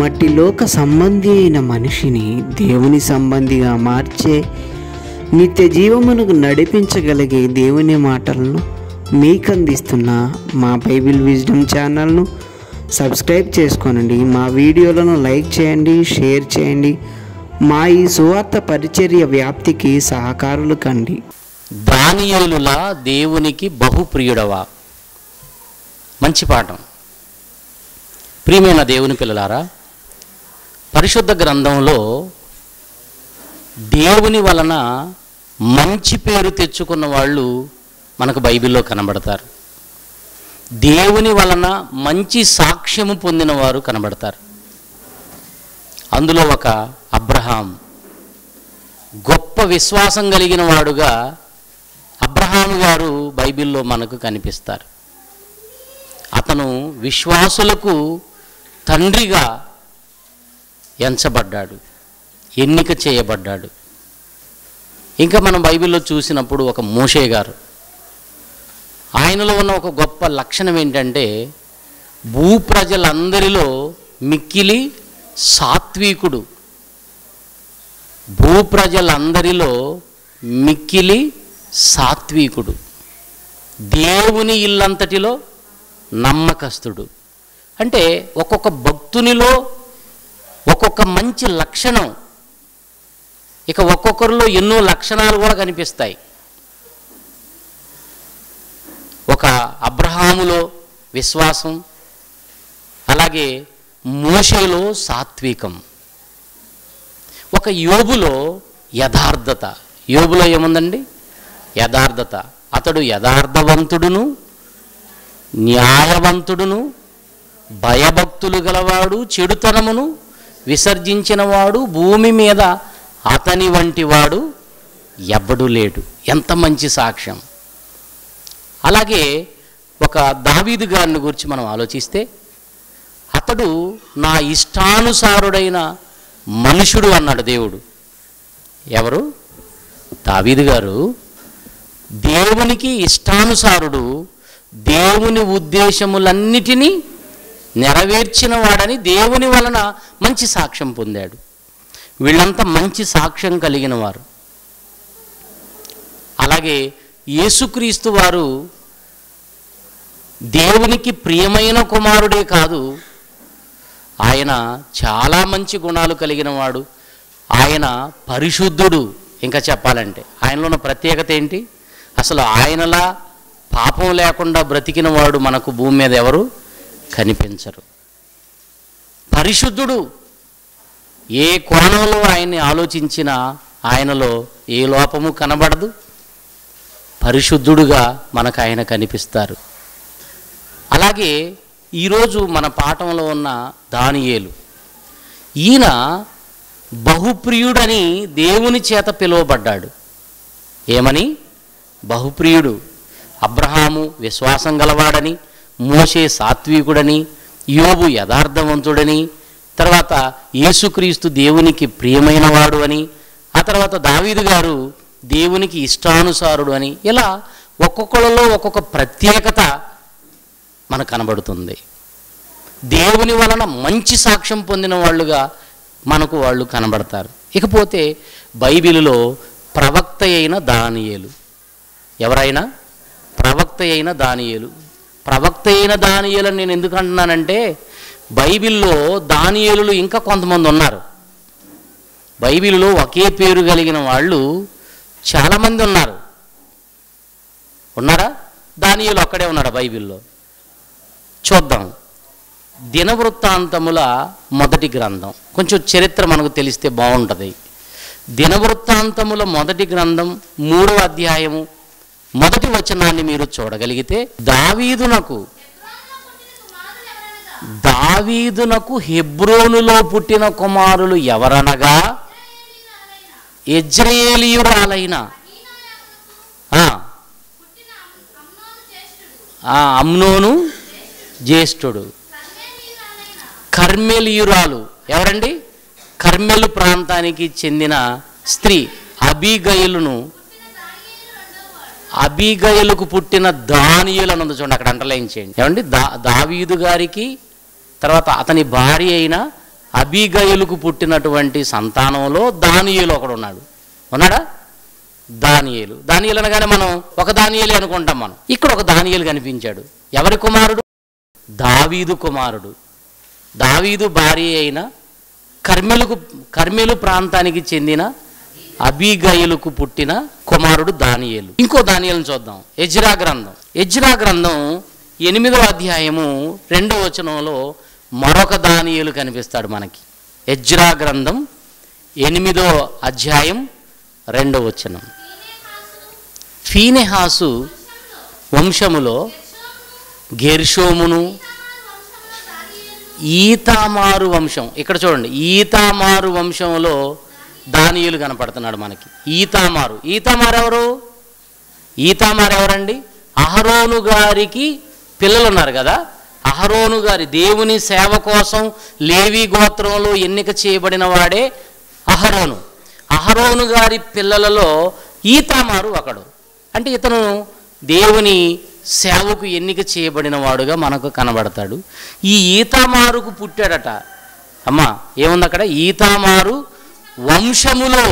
మట్టి లోక సంబంధి అయిన మనిషిని దేవుని సంబంధిగా మార్చే నిత్య జీవమునకు నడిపించగలిగే దేవుని మాటలను మీకు అందిస్తున్న మా బైబిల్ విజ్డమ్ ఛానల్ను సబ్స్క్రైబ్ చేసుకోనండి మా వీడియోలను లైక్ చేయండి షేర్ చేయండి మా ఈ సువార్త పరిచర్య వ్యాప్తికి సహకారులు కండి దానియేలులా దేవునికి బహుప్రియుడవా మంచి పాఠం ప్రియమైన దేవుని పిల్లలారా పరిశుద్ధ గ్రంథంలో దేవుని వలన మంచి పేరు తెచ్చుకున్న వాళ్ళు మనకు బైబిల్లో కనబడతారు దేవుని వలన మంచి సాక్ష్యము పొందిన వారు కనబడతారు అందులో ఒక అబ్రహాం గొప్ప విశ్వాసం కలిగిన వాడుగా అబ్రహాం గారు బైబిల్లో మనకు కనిపిస్తారు అతను విశ్వాసులకు తండ్రిగా ఎంచబడ్డాడు ఎన్నిక చేయబడ్డాడు ఇంకా మనం బైబిల్లో చూసినప్పుడు ఒక మోషే గారు ఆయనలో ఉన్న ఒక గొప్ప లక్షణం ఏంటంటే భూప్రజలందరిలో మిక్కిలి సాత్వికుడు భూప్రజలందరిలో మిక్కిలి సాత్వికుడు దేవుని ఇల్లంతటిలో నమ్మకస్తుడు అంటే ఒక్కొక్క భక్తునిలో ఒక్కొక్క మంచి లక్షణం ఇక ఒక్కొక్కరిలో ఎన్నో లక్షణాలు కూడా కనిపిస్తాయి ఒక అబ్రహాములో విశ్వాసం అలాగే మోషేలో సాత్వికం ఒక యోబులో యథార్థత యోబులో ఏముందండి యథార్థత అతడు యథార్థవంతుడును న్యాయవంతుడును భయభక్తులు గలవాడు చెడుతనమును విసర్జించినవాడు భూమి మీద అతని వంటి వాడు ఎవ్వడు లేడు ఎంత మంచి సాక్ష్యం అలాగే ఒక దావీదు గారిని గురించి మనం ఆలోచిస్తే అతడు నా ఇష్టానుసారుడైన మనుషుడు అన్నాడు దేవుడు ఎవరు దావీదు గారు దేవునికి ఇష్టానుసారుడు దేవుని ఉద్దేశములన్నిటినీ నెరవేర్చిన వాడని దేవుని వలన మంచి సాక్ష్యం పొందాడు వీళ్ళంతా మంచి సాక్ష్యం కలిగిన వారు అలాగే యేసుక్రీస్తు వారు దేవునికి ప్రియమైన కుమారుడే కాదు ఆయన చాలా మంచి గుణాలు కలిగిన వాడు ఆయన పరిశుద్ధుడు ఇంకా చెప్పాలంటే ఆయనలో ఉన్న ప్రత్యేకత ఏంటి అసలు ఆయనలా పాపం లేకుండా బ్రతికిన వాడు మనకు భూమి మీద ఎవరు కనిపించరు పరిశుద్ధుడు ఏ కోణంలో ఆయన్ని ఆలోచించినా ఆయనలో ఏ లోపము కనబడదు పరిశుద్ధుడుగా మనకు ఆయన కనిపిస్తారు అలాగే ఈరోజు మన పాఠంలో ఉన్న దానియేలు ఈయన బహుప్రియుడని దేవుని చేత పిలువబడ్డాడు ఏమని బహుప్రియుడు అబ్రహాము విశ్వాసం గలవాడని మోషే సాత్వికుడని యోబు యథార్థవంతుడని తర్వాత యేసుక్రీస్తు దేవునికి ప్రియమైనవాడు అని ఆ తర్వాత దావీదు గారు దేవునికి ఇష్టానుసారుడు అని ఇలా ఒక్కొక్కళ్ళలో ఒక్కొక్క ప్రత్యేకత మనకు కనబడుతుంది దేవుని వలన మంచి సాక్ష్యం పొందిన వాళ్ళుగా మనకు వాళ్ళు కనబడతారు ఇకపోతే బైబిలులో ప్రవక్త అయిన దానియేలు ఎవరైనా ప్రవక్త అయిన దానియేలు ప్రవక్త అయిన దానియేలు అని నేను ఎందుకు అంటున్నానంటే బైబిల్లో దానియేలులు ఇంకా కొంతమంది ఉన్నారు బైబిల్లో ఒకే పేరు కలిగిన వాళ్ళు చాలామంది ఉన్నారు ఉన్నారా దానియేలు ఒక్కడే ఉన్నాడు బైబిల్లో చూద్దాం దినవృత్తాంతముల మొదటి గ్రంథం కొంచెం చరిత్ర మనకు తెలిస్తే బాగుంటుంది దినవృత్తాంతముల మొదటి గ్రంథం మూడో అధ్యాయము మొదటి వచనాన్ని మీరు చూడగలిగితే దావీదునకు దావీదునకు హెబ్రోనులో పుట్టిన కుమారులు ఎవరనగా ఎజ్రేలియురాలైన ఆ, ఆ, అమ్నోను జ్యేష్ఠుడు కర్మెలియురాలు ఎవరండి కర్మెలు ప్రాంతానికి చెందిన స్త్రీ అబీగయులను అబీగయలకు పుట్టిన దానియులు అని ఉంది చూడండి అక్కడ అంటర్లైన్ చేయండి ఏమండి దా దావీదు గారికి తర్వాత అతని భార్య అయిన అబీగయులకు పుట్టినటువంటి సంతానంలో దానియేలు ఒకడు ఉన్నాడు ఉన్నాడా దానియేలు దానియేలు అనగానే మనం ఒక దానియేలు అనుకుంటాం మనం ఇక్కడ ఒక దానియేలు కనిపించాడు ఎవరి కుమారుడు దావీదు కుమారుడు దావీదు భార్య అయిన కర్మెలకు కర్మెలు ప్రాంతానికి చెందిన అబీగయులకు పుట్టిన కుమారుడు దానియేలు ఇంకో దానియేలుని చూద్దాం ఎజ్రా గ్రంథం ఎజ్రా గ్రంథం ఎనిమిదో అధ్యాయము రెండో వచనంలో మరొక దానియేలు కనిపిస్తాడు మనకి ఎజ్రా గ్రంథం ఎనిమిదో అధ్యాయం రెండో వచనం ఫీనెహాసు వంశములో గెర్షోమును ఈతామారు వంశం ఇక్కడ చూడండి ఈతామారు వంశంలో దానియులు కనపడుతున్నాడు మనకి ఈతామారు ఈతామారు ఎవరు ఈతామారు ఎవరండి అహరోను గారికి పిల్లలు ఉన్నారు కదా అహరోను గారి దేవుని సేవ కోసం లేవి గోత్రంలో ఎన్నిక చేయబడిన వాడే అహరోను అహరోను గారి పిల్లలలో ఈతామారు ఒకడు అంటే ఇతను దేవుని సేవకు ఎన్నిక చేయబడిన వాడుగా మనకు కనబడతాడు ఈ ఈతామారుకు పుట్టాడట అమ్మా ఏముంది అక్కడ ఈతామారు వంశములో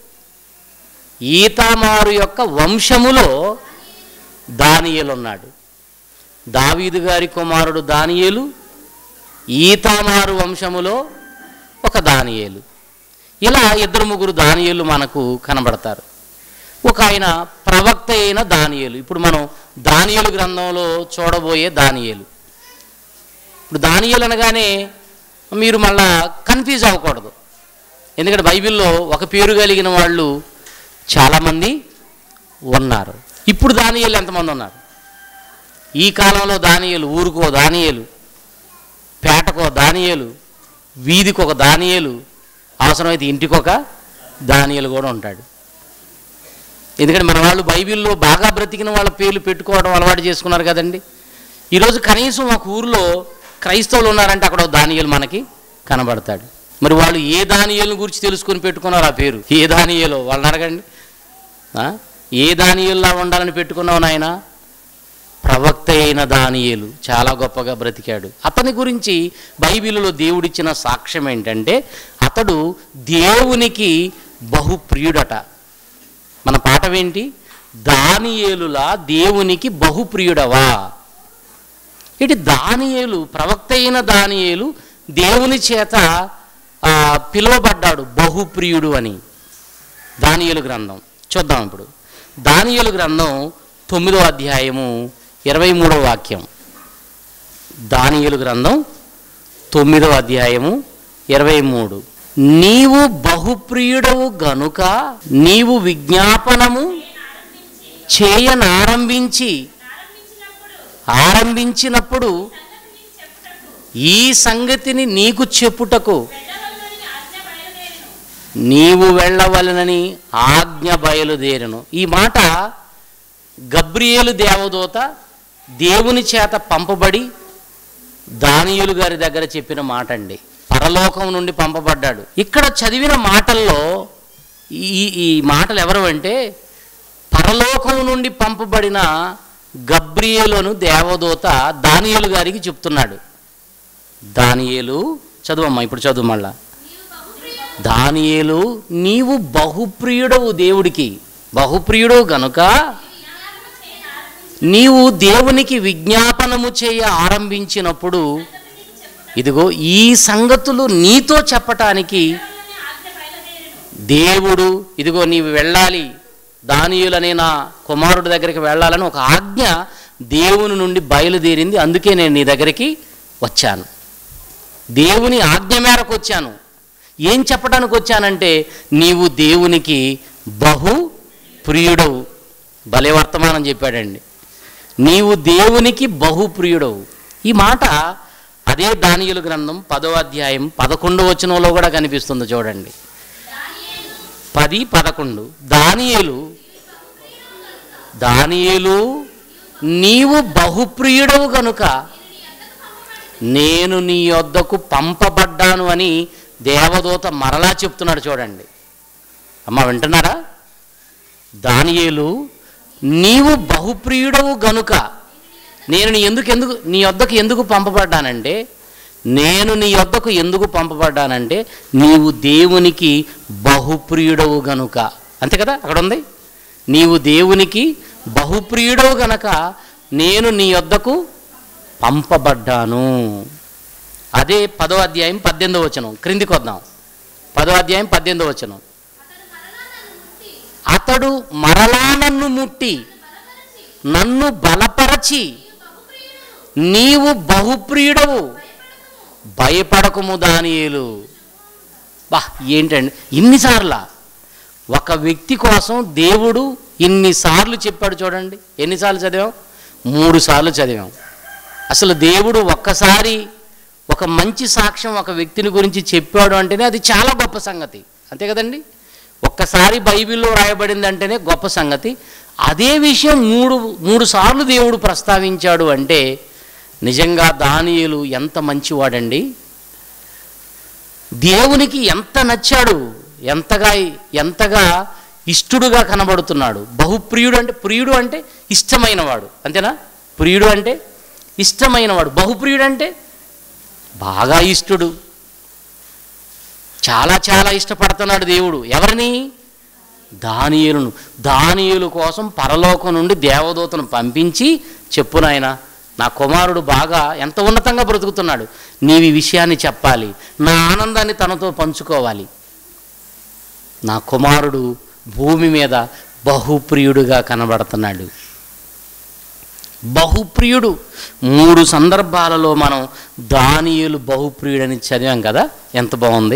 ఈతామారు యొక్క వంశములో దానియేలు ఉన్నాడు దావీదు గారి కుమారుడు దానియేలు ఈతామారు వంశములో ఒక దానియేలు ఇలా ఇద్దరు ముగ్గురు దానియేలు మనకు కనబడతారు ఒక ఆయన ప్రవక్త అయిన దానియేలు ఇప్పుడు మనం దానియేలు గ్రంథంలో చూడబోయే దానియేలు ఇప్పుడు దానియేలు అనగానే మీరు మళ్ళా కన్ఫ్యూజ్ అవ్వకూడదు ఎందుకంటే బైబిల్లో ఒక పేరు కలిగిన వాళ్ళు చాలామంది ఉన్నారు ఇప్పుడు దానియేలు ఎంతమంది ఉన్నారు ఈ కాలంలో దానియేలు ఊరుకో దానియేలు పేటకో దానియేలు వీధికి ఒక దానియేలు అవసరమైతే ఇంటికొక దానియేలు కూడా ఉంటాడు ఎందుకంటే మన వాళ్ళు బైబిల్లో బాగా బ్రతికిన వాళ్ళ పేర్లు పెట్టుకోవడం అలవాటు చేసుకున్నారు కదండి ఈరోజు కనీసం ఒక ఊరిలో క్రైస్తవులు ఉన్నారంటే అక్కడ ఒక దానియేలు మనకి కనబడతాడు మరి వాళ్ళు ఏ దానియేలను గురించి తెలుసుకొని పెట్టుకున్నారు ఆ పేరు ఏ దానియేలో వాళ్ళని అడగండి ఆ? ఏ దానియేలులా ఉండాలని పెట్టుకున్నావు నాయన ప్రవక్త అయిన దానియేలు చాలా గొప్పగా బ్రతికాడు అతని గురించి బైబిల్లో దేవుడిచ్చిన సాక్ష్యం ఏంటంటే అతడు దేవునికి బహుప్రియుడట మన పాఠమేంటి దానియేలులా దేవునికి బహుప్రియుడవా ఇటు దానియేలు ప్రవక్త అయిన దానియేలు దేవుని చేత ఆ, పిలువబడ్డాడు బహుప్రియుడు అని దానియేలు గ్రంథం చూద్దాం ఇప్పుడు దానియేలు గ్రంథం తొమ్మిదో అధ్యాయము ఇరవై మూడో వాక్యం దానియేలు గ్రంథం తొమ్మిదో అధ్యాయము ఇరవై మూడు నీవు బహుప్రియుడవు గనుక నీవు విజ్ఞాపనము చేయనారంభించి ఆరంభించినప్పుడు ఈ సంగతిని నీకు చెప్పుటకు నీవు వెళ్ళవలనని ఆజ్ఞ బయలుదేరును ఈ మాట గబ్రియేలు దేవదూత దేవుని చేత పంపబడి దానియులు గారి దగ్గర చెప్పిన మాట అండి పరలోకం నుండి పంపబడ్డాడు ఇక్కడ చదివిన మాటల్లో ఈ ఈ మాటలు ఎవరు అంటే పరలోకం నుండి పంపబడిన గబ్రియేలును దేవదూత దానియేలు గారికి చెప్తున్నాడు దానియేలు చదువమ్మా ఇప్పుడు చదువు మళ్ళా దానియేలు నీవు బహుప్రియుడవు దేవుడికి బహుప్రియుడవు గనుక నీవు దేవునికి విజ్ఞాపనము చేయ ఆరంభించినప్పుడు ఇదిగో ఈ సంగతులు నీతో చెప్పటానికి దేవుడు ఇదిగో నీవు వెళ్ళాలి దానియులనే నా కుమారుడి దగ్గరికి వెళ్ళాలని ఒక ఆజ్ఞ దేవుని నుండి బయలుదేరింది అందుకే నేను నీ దగ్గరికి వచ్చాను దేవుని ఆజ్ఞ మేరకు వచ్చాను ఏం చెప్పడానికి వచ్చానంటే నీవు దేవునికి బహు ప్రియుడవు భలే వర్తమానం చెప్పాడండి నీవు దేవునికి బహు ప్రియుడవు ఈ మాట అదే దానియులు గ్రంథం పదో అధ్యాయం పదకొండు వచనంలో కూడా కనిపిస్తుంది చూడండి పది పదకొండు దానియేలు దానియేలు నీవు బహుప్రియుడవు గనుక నేను నీ యొద్దకు పంపబడ్డాను అని దేవదూత మరలా చెప్తున్నాడు చూడండి అమ్మ వింటున్నారా దానియేలు నీవు బహుప్రియుడవు గనుక నేను నీ ఎందుకు ఎందుకు నీ వద్దకు ఎందుకు పంపబడ్డానంటే నేను నీ యొద్దకు ఎందుకు పంపబడ్డానంటే నీవు దేవునికి బహుప్రియుడవు గనుక అంతే కదా అక్కడ ఉంది నీవు దేవునికి బహుప్రియుడవు గనక నేను నీ యొద్దకు పంపబడ్డాను అదే పదో అధ్యాయం పద్దెనిమిదో వచనం క్రిందికి వద్దాం పదో అధ్యాయం పద్దెనిమిదో వచనం అతడు మరలా నన్ను ముట్టి నన్ను బలపరచి నీవు బహుప్రియుడవు భయపడకము దానియేలు బా ఏంటండి ఇన్నిసార్ల ఒక వ్యక్తి కోసం దేవుడు ఇన్నిసార్లు చెప్పాడు చూడండి ఎన్నిసార్లు చదివాం మూడు సార్లు చదివాం అసలు దేవుడు ఒక్కసారి ఒక మంచి సాక్ష్యం ఒక వ్యక్తిని గురించి చెప్పాడు అంటేనే అది చాలా గొప్ప సంగతి అంతే కదండి ఒక్కసారి బైబిల్లో రాయబడింది అంటేనే గొప్ప సంగతి అదే విషయం మూడు మూడు సార్లు దేవుడు ప్రస్తావించాడు అంటే నిజంగా దానియేలు ఎంత మంచివాడండి దేవునికి ఎంత నచ్చాడు ఎంతగా ఎంతగా ఇష్టడుగా కనబడుతున్నాడు బహుప్రియుడు అంటే ప్రియుడు అంటే ఇష్టమైనవాడు అంతేనా ప్రియుడు అంటే ఇష్టమైనవాడు బహుప్రియుడు అంటే బాగా ఇష్టడు చాలా చాలా ఇష్టపడుతున్నాడు దేవుడు ఎవరిని దానియేలును దానియేలు కోసం పరలోకం నుండి దేవదూతను పంపించి చెప్పు నాయన నా కుమారుడు బాగా ఎంత ఉన్నతంగా బ్రతుకుతున్నాడు నీవి ఈ విషయాన్ని చెప్పాలి నా ఆనందాన్ని తనతో పంచుకోవాలి నా కుమారుడు భూమి మీద బహుప్రియుడుగా కనబడుతున్నాడు బహుప్రియుడు మూడు సందర్భాలలో మనం దానియేలు బహుప్రియుడని చదివాం కదా ఎంత బాగుంది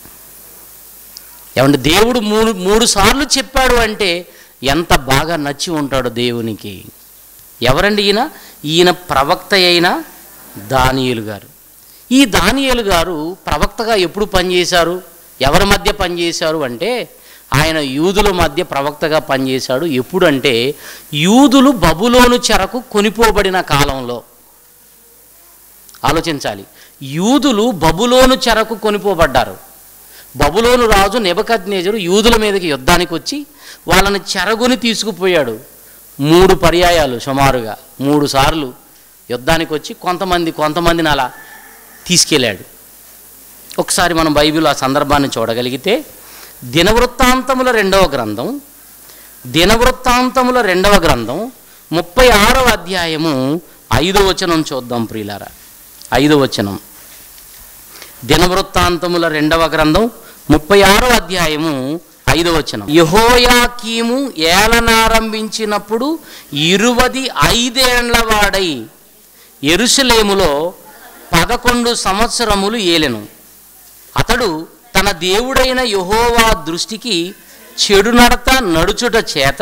ఏమంటే దేవుడు మూడు మూడు సార్లు చెప్పాడు అంటే ఎంత బాగా నచ్చి ఉంటాడు దేవునికి ఎవరండి ఈయన ఈయన ప్రవక్త అయిన దానియేలు గారు ఈ దానియేలు గారు ప్రవక్తగా ఎప్పుడు పనిచేశారు ఎవరి మధ్య పనిచేశారు అంటే ఆయన యూదుల మధ్య ప్రవక్తగా పనిచేశాడు ఎప్పుడంటే యూదులు బబులోను చెరకు కొనిపోబడిన కాలంలో ఆలోచించాలి యూదులు బబులోను చెరకు కొనిపోబడ్డారు బబులోను రాజు నెబకద్నేజరు యూదుల మీదకి యుద్ధానికి వచ్చి వాళ్ళని చెరగుని తీసుకుపోయాడు మూడు పర్యాయాలు సుమారుగా మూడు సార్లు యుద్ధానికి వచ్చి కొంతమంది కొంతమందిని అలా తీసుకెళ్ళాడు ఒకసారి మనం బైబిల్ ఆ సందర్భాన్ని చూడగలిగితే దినవృత్తాంతముల రెండవ గ్రంథం దినవృత్తాంతముల రెండవ గ్రంథం ముప్పై ఆరవ అధ్యాయము ఐదో వచనం చూద్దాం ప్రియులారా ఐదో వచనం దినవృత్తాంతముల రెండవ గ్రంథం ముప్పై ఆరో అధ్యాయము ఐదవ వచనం యహోయాకీము ఏలనారంభించినప్పుడు ఇరువది ఐదేండ్ల వాడై ఎరుసలేములో పదకొండు సంవత్సరములు ఏలెను అతడు తన దేవుడైన యహోవా దృష్టికి చెడు నడత నడుచుట చేత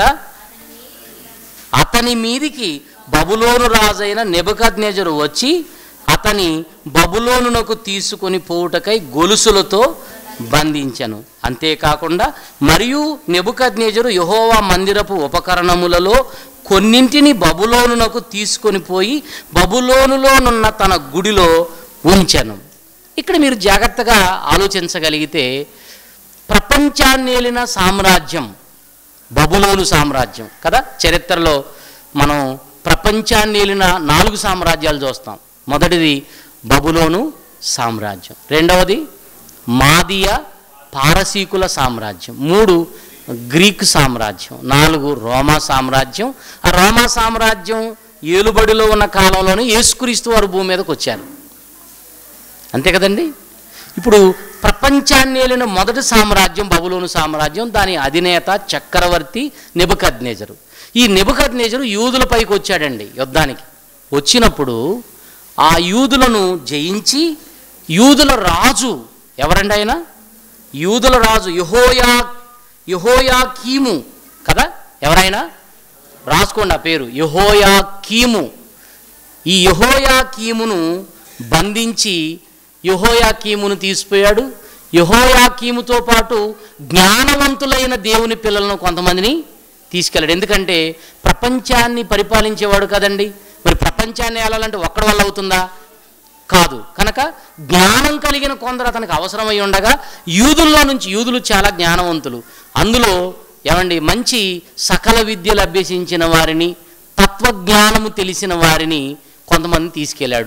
అతని మీదికి బబులోను రాజైన నెబుకద్నెజరు వచ్చి అతని బబులోనునకు తీసుకొని పోవుటకై గొలుసులతో బంధించను అంతేకాకుండా మరియు నెబుకద్నేజరు యహోవా మందిరపు ఉపకరణములలో కొన్నింటిని బబులోనునకు తీసుకొని పోయి బబులోనులోనున్న తన గుడిలో ఉంచెను ఇక్కడ మీరు జాగ్రత్తగా ఆలోచించగలిగితే ప్రపంచాన్నేలిన సామ్రాజ్యం బబులోను సామ్రాజ్యం కదా చరిత్రలో మనం ప్రపంచాన్నేలిన నాలుగు సామ్రాజ్యాలు చూస్తాం మొదటిది బబులోను సామ్రాజ్యం రెండవది మాదియ పారసీకుల సామ్రాజ్యం మూడు గ్రీక్ సామ్రాజ్యం నాలుగు రోమా సామ్రాజ్యం ఆ రోమా సామ్రాజ్యం ఏలుబడిలో ఉన్న కాలంలోనే యేసుక్రీస్తు వారు భూమి మీదకి వచ్చారు అంతే కదండి ఇప్పుడు ప్రపంచాన్ని ఏలిన మొదటి సామ్రాజ్యం బబులోను సామ్రాజ్యం దాని అధినేత చక్రవర్తి నెబుకద్నేజరు ఈ నెబుకద్నేజరు యూదుల పైకి వచ్చాడండి యుద్ధానికి వచ్చినప్పుడు ఆ యూదులను జయించి యూదుల రాజు ఎవరండి ఆయన యూదుల రాజు యహోయా యహోయా కీము కదా ఎవరైనా రాసుకోండి ఆ పేరు యహోయా కీము ఈ యహోయా కీమును బంధించి యహోయా కీమును తీసిపోయాడు యహోయా కీముతో పాటు జ్ఞానవంతులైన దేవుని పిల్లలను కొంతమందిని తీసుకెళ్ళాడు ఎందుకంటే ప్రపంచాన్ని పరిపాలించేవాడు కదండి మరి ప్రపంచాన్ని వెళ్ళాలంటే ఒక్కడి వల్ల అవుతుందా కాదు కనుక జ్ఞానం కలిగిన కొందరు అతనికి అవసరమై ఉండగా యూదుల్లో నుంచి యూదులు చాలా జ్ఞానవంతులు అందులో ఏమండి మంచి సకల విద్యలు అభ్యసించిన వారిని తత్వజ్ఞానము తెలిసిన వారిని కొంతమంది తీసుకెళ్ళాడు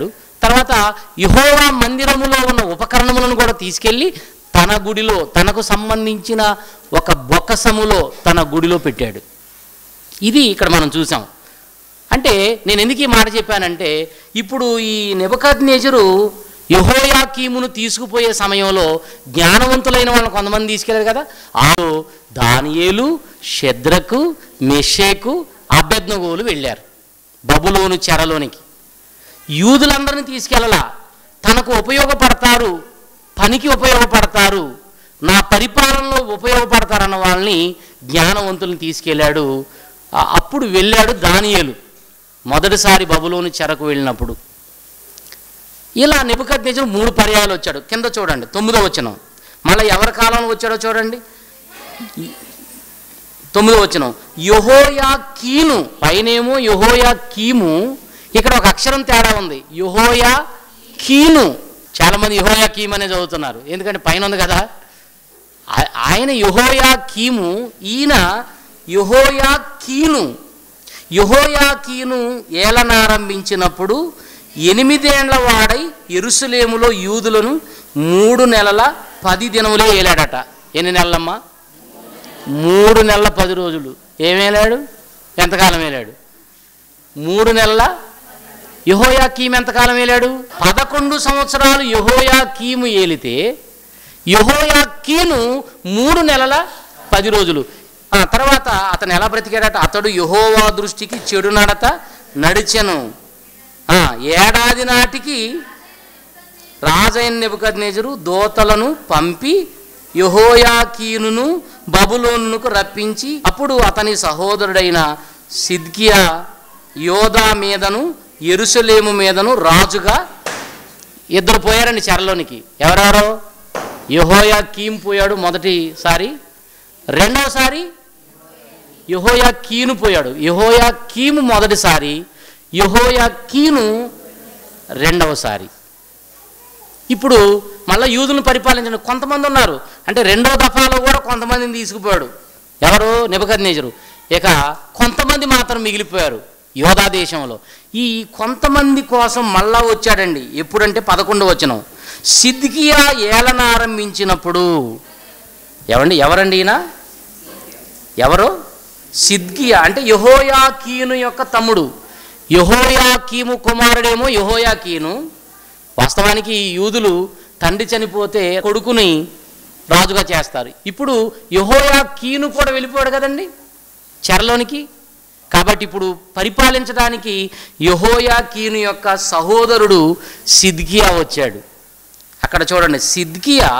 తర్వాత యహోవా మందిరములో ఉన్న ఉపకరణములను కూడా తీసుకెళ్ళి తన గుడిలో తనకు సంబంధించిన ఒక బొక్కసములో తన గుడిలో పెట్టాడు ఇది ఇక్కడ మనం చూసాం అంటే నేను ఎందుకు ఈ మాట చెప్పానంటే ఇప్పుడు ఈ నెబకద్నేజరు యహోయాకీమును తీసుకుపోయే సమయంలో జ్ఞానవంతులైన వాళ్ళని కొంతమంది తీసుకెళ్ళారు కదా ఆ దానియేలు షెద్రకు మెషేకు అభ్యర్థనగోలు వెళ్ళారు బబులోను చెరలోనికి యూదులందరిని తీసుకెళ్ళలా తనకు ఉపయోగపడతారు పనికి ఉపయోగపడతారు నా పరిపాలనలో ఉపయోగపడతారన్న వాళ్ళని జ్ఞానవంతుల్ని తీసుకెళ్ళాడు ఆ- అప్పుడు వెళ్ళాడు దానియేలు మొదటిసారి బబులోని చెరకు వెళ్ళినప్పుడు ఇలా నిబద్నేజరు మూడు పర్యాయాలు వచ్చాడు కింద చూడండి తొమ్మిదో వచ్చిన మళ్ళీ ఎవరి కాలంలో వచ్చాడో చూడండి తొమ్మిదో వచ్చిన యహోయా కీను పైనేమో యహోయా కీము ఇక్కడ ఒక అక్షరం తేడా ఉంది యహోయా కీను చాలామంది యహోయా కీమ్ అనే చదువుతున్నారు ఎందుకంటే పైన ఉంది కదా ఆ- ఆయన యహోయా కీము ఈయన యహోయా కీను యహోయా కీను ఏలనారంభించినప్పుడు ఎనిమిదేండ్ల వాడై ఎరుసలేములో యూదులను మూడు నెలల పది దినములే ఏలాడట ఎన్ని నెలలమ్మా మూడు నెలల పది రోజులు ఏమేలాడు ఎంతకాలం వేలాడు మూడు నెలల యహోయా కీము ఎంతకాలం వేలాడు పదకొండు సంవత్సరాలు యహోయా కీము ఏలితే యహోయా కీను మూడు నెలల పది రోజులు ఆ తర్వాత అతను ఎలా బ్రతికాడట అతడు యహోవా దృష్టికి చెడు నడత నడిచెను ఆ, ఏడాది నాటికి రాజైన నెబుకద్నేజరు దోతలను పంపి యహోయాకీనును బబులోనుకు రప్పించి అప్పుడు అతని సహోదరుడైన సిద్కియా యోధా మీదను ఎరుసలేము మీదను రాజుగా ఇద్దరు పోయారండి చెరలోనికి ఎవరెవరో యహోయా కీమ్ పోయాడు మొదటిసారి రెండవసారి యహోయా కీను పోయాడు యహోయా కీము మొదటిసారి యహోయా కీను రెండవసారి ఇప్పుడు మళ్ళీ యూదులను పరిపాలించండి కొంతమంది ఉన్నారు అంటే రెండో దఫాలో కూడా కొంతమందిని తీసుకుపోయాడు ఎవరు నిబద్నేజరు ఇక కొంతమంది మాత్రం మిగిలిపోయారు యోధా దేశంలో ఈ కొంతమంది కోసం మళ్ళా వచ్చాడండి ఎప్పుడంటే పదకొండు వచనం సిద్కియా ఏలన ఆరంభించినప్పుడు ఎవండి ఎవరండి ఈయన ఎవరు సిద్కియా అంటే యహోయాకీను యొక్క తమ్ముడు యహోయాకీము కుమారుడేమో యహోయాకీను వాస్తవానికి ఈ యూదులు తండ్రి చనిపోతే కొడుకుని రాజుగా చేస్తారు ఇప్పుడు యహోయా కీను కూడా వెళ్ళిపోయాడు కదండి చెరలోనికి కాబట్టి ఇప్పుడు పరిపాలించడానికి యహోయా కీను యొక్క సహోదరుడు సిద్కియా వచ్చాడు అక్కడ చూడండి సిద్కియా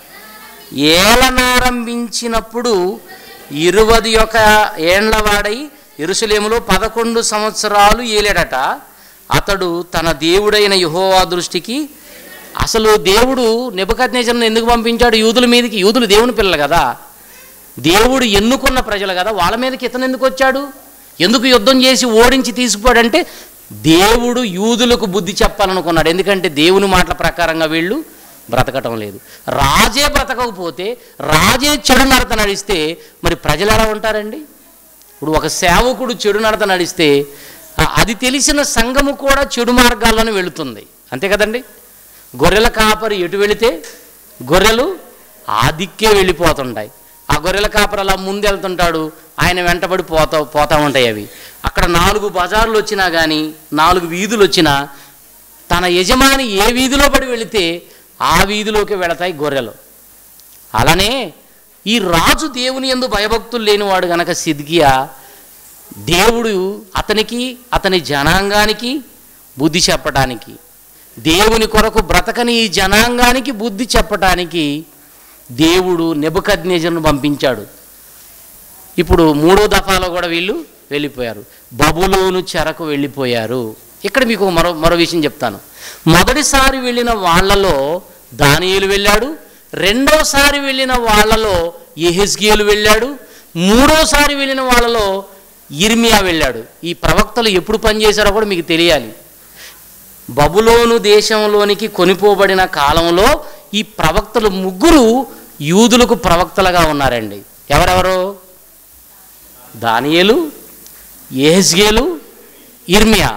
ఏలనారంభించినప్పుడు ఇరువది యొక్క ఏండ్ల వాడై ఎరుసలేములో పదకొండు సంవత్సరాలు ఏలాడట అతడు తన దేవుడైన యహోవా దృష్టికి అసలు దేవుడు నెబద్నేజర్ను ఎందుకు పంపించాడు యూదుల మీదకి యూదులు దేవుని పిల్లలు కదా దేవుడు ఎన్నుకున్న ప్రజలు కదా వాళ్ళ మీదకి ఇతను ఎందుకు వచ్చాడు ఎందుకు యుద్ధం చేసి ఓడించి తీసుకుపోయాడంటే దేవుడు యూదులకు బుద్ధి చెప్పాలనుకున్నాడు ఎందుకంటే దేవుని మాటల ప్రకారంగా వీళ్ళు బ్రతకటం లేదు రాజే బ్రతకకపోతే రాజే చెడు నడత నడిస్తే మరి ప్రజలు ఎలా ఉంటారండి ఇప్పుడు ఒక సేవకుడు చెడు నడత నడిస్తే ఆ, అది తెలిసిన సంఘము కూడా చెడు మార్గాల్లోనే వెళుతుంది అంతే కదండి గొర్రెల కాపరి ఎటు వెళితే గొర్రెలు ఆ దిక్కే వెళ్ళిపోతుంటాయి ఆ గొర్రెల కాపరి అలా ముందు వెళ్తుంటాడు ఆయన వెంటబడి పోతా పోతా ఉంటాయి అవి అక్కడ నాలుగు బజార్లు వచ్చినా కానీ నాలుగు వీధులు వచ్చినా తన యజమాని ఏ వీధిలో పడి వెళితే ఆ వీధిలోకి వెళతాయి గొర్రెలు అలానే ఈ రాజు దేవుని ఎందు భయభక్తులు లేనివాడు గనక సిద్కియా దేవుడు అతనికి అతని జనాంగానికి బుద్ధి చెప్పటానికి దేవుని కొరకు బ్రతకని ఈ జనాంగానికి బుద్ధి చెప్పటానికి దేవుడు నెబుకద్నేజర్ను పంపించాడు ఇప్పుడు మూడో దఫాలో కూడా వీళ్ళు వెళ్ళిపోయారు బబులోను చెరకు వెళ్ళిపోయారు ఇక్కడ మీకు మరో మరో విషయం చెప్తాను మొదటిసారి వెళ్ళిన వాళ్ళలో దానియేలు వెళ్ళాడు రెండోసారి వెళ్ళిన వాళ్ళలో ఎహెస్గియలు వెళ్ళాడు మూడోసారి వెళ్ళిన వాళ్ళలో ఇర్మియా వెళ్ళాడు ఈ ప్రవక్తలు ఎప్పుడు పనిచేశారో కూడా మీకు తెలియాలి బబులోను దేశంలోనికి కొనిపోబడిన కాలంలో ఈ ప్రవక్తలు ముగ్గురు యూదులకు ప్రవక్తలుగా ఉన్నారండి ఎవరెవరు దానియేలు ఏహెస్గేలు ఇర్మియా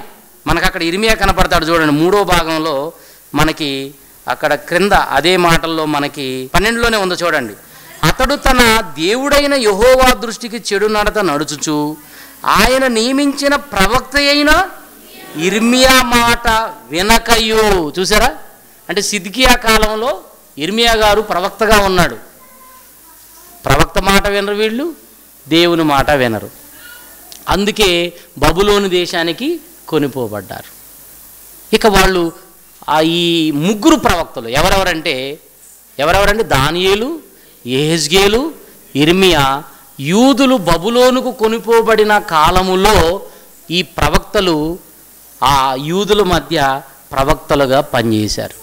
మనకు అక్కడ ఇరిమియా కనపడతాడు చూడండి మూడో భాగంలో మనకి అక్కడ క్రింద అదే మాటల్లో మనకి పన్నెండులోనే ఉందో చూడండి అతడు తన దేవుడైన యహోవా దృష్టికి చెడు నడత నడుచుచు ఆయన నియమించిన ప్రవక్త అయిన ఇర్మియా మాట వినకయు చూసారా అంటే సిద్కియా కాలంలో ఇర్మియా గారు ప్రవక్తగా ఉన్నాడు ప్రవక్త మాట వినరు వీళ్ళు దేవుని మాట వినరు అందుకే బబులోని దేశానికి కొనిపోబడ్డారు ఇక వాళ్ళు ఆ ఈ ముగ్గురు ప్రవక్తలు ఎవరెవరంటే ఎవరెవరంటే దానియేలు ఏహెజ్గేలు ఇర్మియా యూదులు బబులోనుకు కొనిపోబడిన కాలములో ఈ ప్రవక్తలు ఆ యూదుల మధ్య ప్రవక్తలుగా పనిచేశారు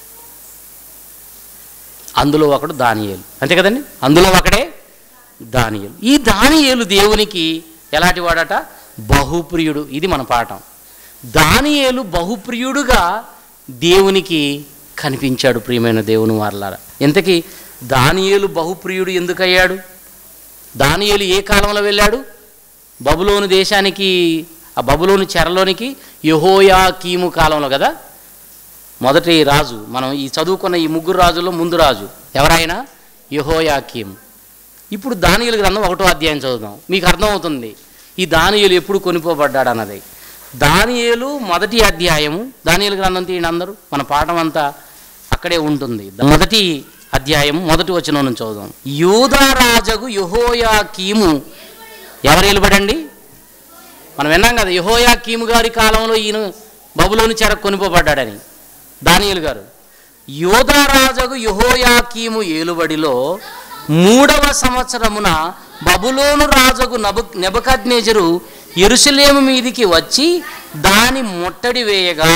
అందులో ఒకడు దానియేలు అంతే కదండి అందులో ఒకడే దానియేలు ఈ దానియేలు దేవునికి ఎలాంటి వాడట బహుప్రియుడు ఇది మన పాఠం దానియేలు బహుప్రియుడుగా దేవునికి కనిపించాడు ప్రియమైన దేవుని వారలారా ఇంతకీ దానియేలు బహుప్రియుడు ఎందుకయ్యాడు దానియేలు ఏ కాలంలో వెళ్ళాడు బబులోను దేశానికి ఆ బబులోను చెరలోనికి యహోయా కీము కాలంలో కదా మొదటి రాజు మనం ఈ చదువుకున్న ఈ ముగ్గురు రాజుల్లో ముందు రాజు ఎవరైనా యహోయాకీం ఇప్పుడు దానియులు గ్రంథం ఒకటో అధ్యాయం చదువుదాం మీకు అర్థమవుతుంది ఈ దానియులు ఎప్పుడు కొనిపోబడ్డాడు అన్నది దానియేలు మొదటి అధ్యాయము దానియులు గ్రంథం తీయండి అందరూ మన పాఠం అంతా అక్కడే ఉంటుంది మొదటి అధ్యాయం మొదటి వచనం నుంచి చదువుదాం యూదారాజగు యహోయాకీము ఎవరు నిలబడండి మనం విన్నాం కదా యహోయా కీము గారి కాలంలో ఈయన బబులోని చెర కొనిపోబడ్డాడని దానియేలు గారు యోధారాజగు యహోయా కీము ఏలుబడిలో మూడవ సంవత్సరమున బబులోను రాజగు నబు నెబకద్నేజరు ఎరుసలేము మీదికి వచ్చి దాని ముట్టడి వేయగా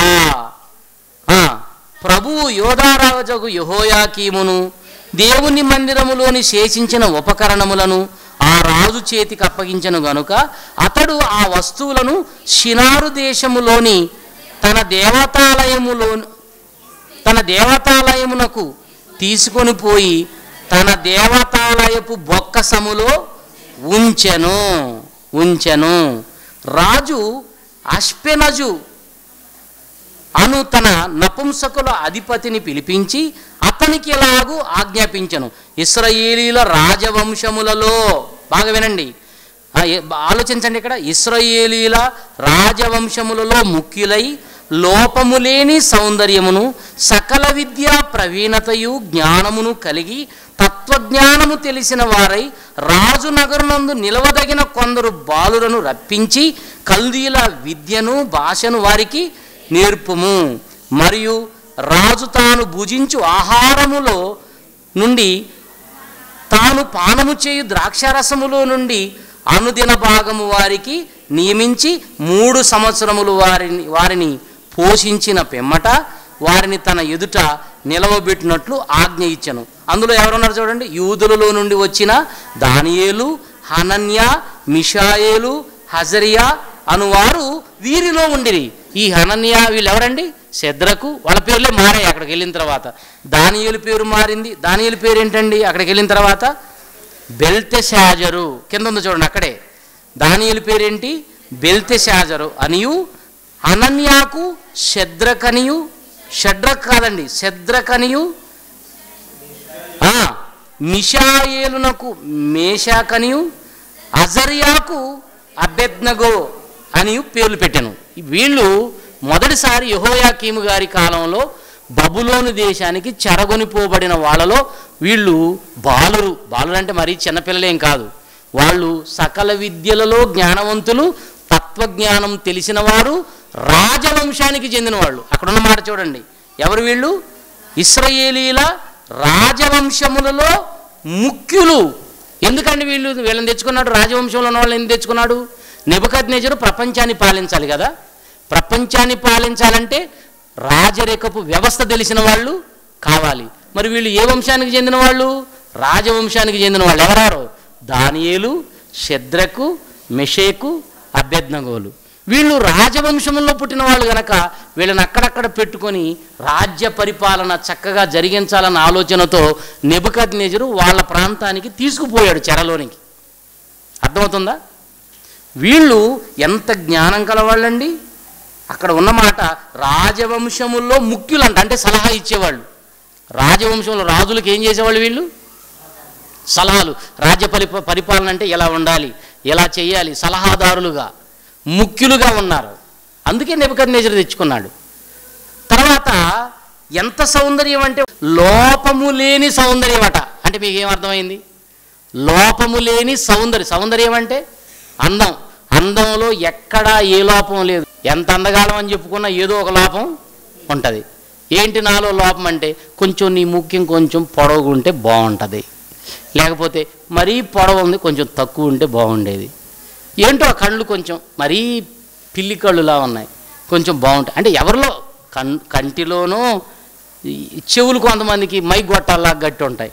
ఆ, ప్రభువు యోధారాజగు యహోయాకీమును దేవుని మందిరములోని శేషించిన ఉపకరణములను ఆ రాజు చేతికి అప్పగించను గనుక అతడు ఆ వస్తువులను షినారు దేశములోని తన దేవతాలయములో తన దేవతాలయమునకు తీసుకొని పోయి తన దేవతాలయపు బొక్కసములో ఉంచెను ఉంచెను రాజు అష్పెనజు అను తన నపుంసకుల అధిపతిని పిలిపించి అతనికి ఎలాగూ ఆజ్ఞాపించను ఇస్రాయేలీల రాజవంశములలో బాగా వినండి ఆ, ఏ- ఆలోచించండి ఇక్కడ ఇస్రాయేలీల రాజవంశములలో ముఖ్యులై లోపము లేని సౌందర్యమును సకల విద్యా ప్రవీణతయు జ్ఞానమును కలిగి తత్వజ్ఞానము తెలిసిన వారై రాజు నగరునందు నిలవదగిన కొందరు బాలులను రప్పించి కల్దీల విద్యను భాషను వారికి నేర్పుము మరియు రాజు తాను భుజించు ఆహారములో నుండి తాను పానము చేయు ద్రాక్షారసములో నుండి అనుదిన భాగము వారికి నియమించి మూడు సంవత్సరములు వారిని వారిని పోషించిన పిమ్మట వారిని తన ఎదుట నిలవబెట్టినట్లు ఆజ్ఞ ఇచ్చను అందులో ఎవరున్నారు చూడండి యూదులలో నుండి వచ్చిన దానియేలు హనన్య మిషాయేలు హజరియా అనువారు వీరిలో ఉండిరి ఈ హనన్య వీళ్ళు ఎవరండి శద్రకు వాళ్ళ పేర్లే మారాయి అక్కడికి వెళ్ళిన తర్వాత దానియేలు పేరు మారింది దానియేలు పేరు ఏంటండి అక్కడికి వెళ్ళిన తర్వాత బెల్తెషాజరు కింద ఉంది చూడండి అక్కడే దానియేలు పేరేంటి బెల్తెషాజరు అనియు అనన్యాకు శద్రకనియు షడ్రక్ కాదండి శద్రకనియు ఆ, మిషాయేలునకు మేషాకనియు అజరియాకు అభ్యజ్ఞగో అని పేర్లు పెట్టాను వీళ్ళు మొదటిసారి యహోయాకీము గారి కాలంలో బబులోను దేశానికి చెరగొనిపోబడిన వాళ్ళలో వీళ్ళు బాలురు బాలురు అంటే మరీ చిన్నపిల్లలేం కాదు వాళ్ళు సకల విద్యలలో జ్ఞానవంతులు తత్వజ్ఞానం తెలిసిన వారు రాజవంశానికి చెందిన వాళ్ళు అక్కడున్న మాట చూడండి ఎవరు వీళ్ళు ఇస్రాయేలీల రాజవంశములలో ముఖ్యులు ఎందుకండి వీళ్ళు వీళ్ళని తెచ్చుకున్నాడు రాజవంశంలో ఉన్న వాళ్ళని ఎందుకు తెచ్చుకున్నాడు నెబద్ ప్రపంచాన్ని పాలించాలి కదా ప్రపంచాన్ని పాలించాలంటే రాజరేఖపు వ్యవస్థ తెలిసిన వాళ్ళు కావాలి మరి వీళ్ళు ఏ వంశానికి చెందిన వాళ్ళు రాజవంశానికి చెందిన వాళ్ళు ఎవరారు దానియేలు శద్రకు మెషేకు అభ్యర్థనగోలు వీళ్ళు రాజవంశంలో పుట్టిన వాళ్ళు గనక వీళ్ళని అక్కడక్కడ పెట్టుకొని రాజ్య పరిపాలన చక్కగా జరిగించాలన్న ఆలోచనతో నెబద్ వాళ్ళ ప్రాంతానికి తీసుకుపోయాడు చెరలోనికి అర్థమవుతుందా వీళ్ళు ఎంత జ్ఞానం కలవాళ్ళండి అక్కడ ఉన్నమాట రాజవంశముల్లో ముఖ్యులంట అంటే సలహా ఇచ్చేవాళ్ళు రాజవంశంలో రాజులకు ఏం చేసేవాళ్ళు వీళ్ళు సలహాలు రాజ్య పరి పరిపాలన అంటే ఎలా ఉండాలి ఎలా చేయాలి సలహాదారులుగా ముఖ్యులుగా ఉన్నారు అందుకే నెబుకద్నేజర్ తెచ్చుకున్నాడు తర్వాత ఎంత సౌందర్యం అంటే లోపము లేని సౌందర్యం అట అంటే మీకు ఏం అర్థమైంది లోపము లేని సౌందర్యం సౌందర్యం అంటే అందం అందంలో ఎక్కడా ఏ లోపం లేదు ఎంత అందగాలం అని చెప్పుకున్నా ఏదో ఒక లోపం ఉంటుంది ఏంటి నాలో లోపం అంటే కొంచెం నీ ముఖ్యం కొంచెం పొడవుగా ఉంటే బాగుంటుంది లేకపోతే మరీ పొడవు ఉంది కొంచెం తక్కువ ఉంటే బాగుండేది ఏంటో ఆ కళ్ళు కొంచెం మరీ పిల్లి కళ్ళులా ఉన్నాయి కొంచెం బాగుంటాయి అంటే ఎవరిలో కన్ కంటిలోనూ ఈ చెవులు కొంతమందికి మైక్ గొట్టాల్లా గట్టి ఉంటాయి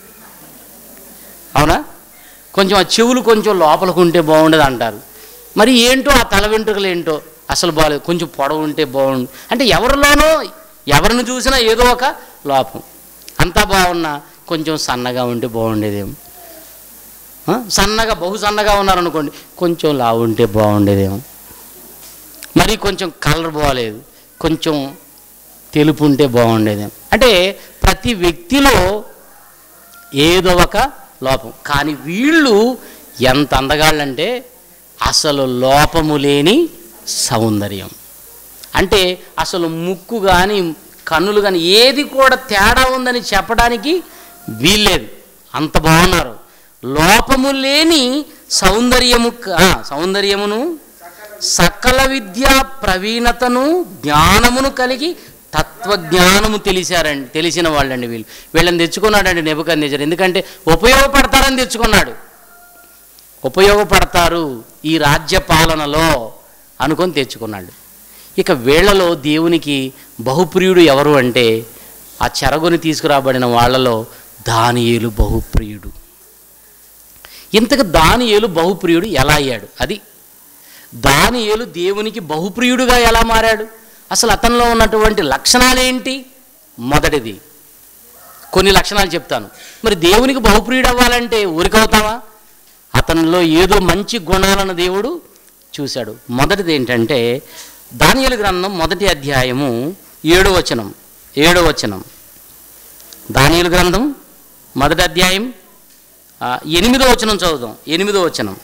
అవునా కొంచెం ఆ చెవులు కొంచెం లోపలికి ఉంటే బాగుండదు అంటారు మరి ఏంటో ఆ తల వెంట్రుకలు ఏంటో అసలు బాగాలేదు కొంచెం పొడవు ఉంటే బాగుండు అంటే ఎవరిలోనో ఎవరిని చూసినా ఏదో ఒక లోపం అంతా బాగున్నా కొంచెం సన్నగా ఉంటే బాగుండేదేమో ఆ? సన్నగా బహు సన్నగా ఉన్నారనుకోండి కొంచెం లావు ఉంటే బాగుండేదేమో మరి కొంచెం కలర్ బాగాలేదు కొంచెం తెలుపు ఉంటే బాగుండేదేమో అంటే ప్రతి వ్యక్తిలో ఏదో ఒక లోపం కానీ వీళ్ళు ఎంత అందగాళ్ళంటే అసలు లోపము లేని సౌందర్యం అంటే అసలు ముక్కు కానీ కన్నులు కానీ ఏది కూడా తేడా ఉందని చెప్పడానికి వీల్లేదు అంత బాగున్నారు లోపము లేని సౌందర్యము క- ఆ, సౌందర్యమును సకల విద్యా ప్రవీణతను జ్ఞానమును కలిగి తత్వజ్ఞానము తెలిసారండి తెలిసిన వాళ్ళండి వీళ్ళు వీళ్ళని తెచ్చుకున్నాడండి నెబుకద్నెజర్ ఎందుకంటే ఉపయోగపడతారని తెచ్చుకున్నాడు ఉపయోగపడతారు ఈ రాజ్య పాలనలో అనుకొని తెచ్చుకున్నాడు ఇక వీళ్ళలో దేవునికి బహుప్రియుడు ఎవరు అంటే ఆ చెరగుని తీసుకురాబడిన వాళ్ళలో దానియేలు బహుప్రియుడు ఇంతకు దానియేలు బహుప్రియుడు ఎలా అయ్యాడు అది దానియేలు దేవునికి బహుప్రియుడుగా ఎలా మారాడు అసలు అతనిలో ఉన్నటువంటి లక్షణాలేంటి మొదటిది కొన్ని లక్షణాలు చెప్తాను మరి దేవునికి బహుప్రియుడు అవ్వాలంటే ఊరికవుతావా అతనిలో ఏదో మంచి గుణాలను దేవుడు చూశాడు మొదటిది ఏంటంటే దానియేలు గ్రంథం మొదటి అధ్యాయము ఏడో వచనం ఏడో వచనం దానియేలు గ్రంథం మొదటి అధ్యాయం ఆ, ఎనిమిదో వచనం చదువుదాం ఎనిమిదో వచనం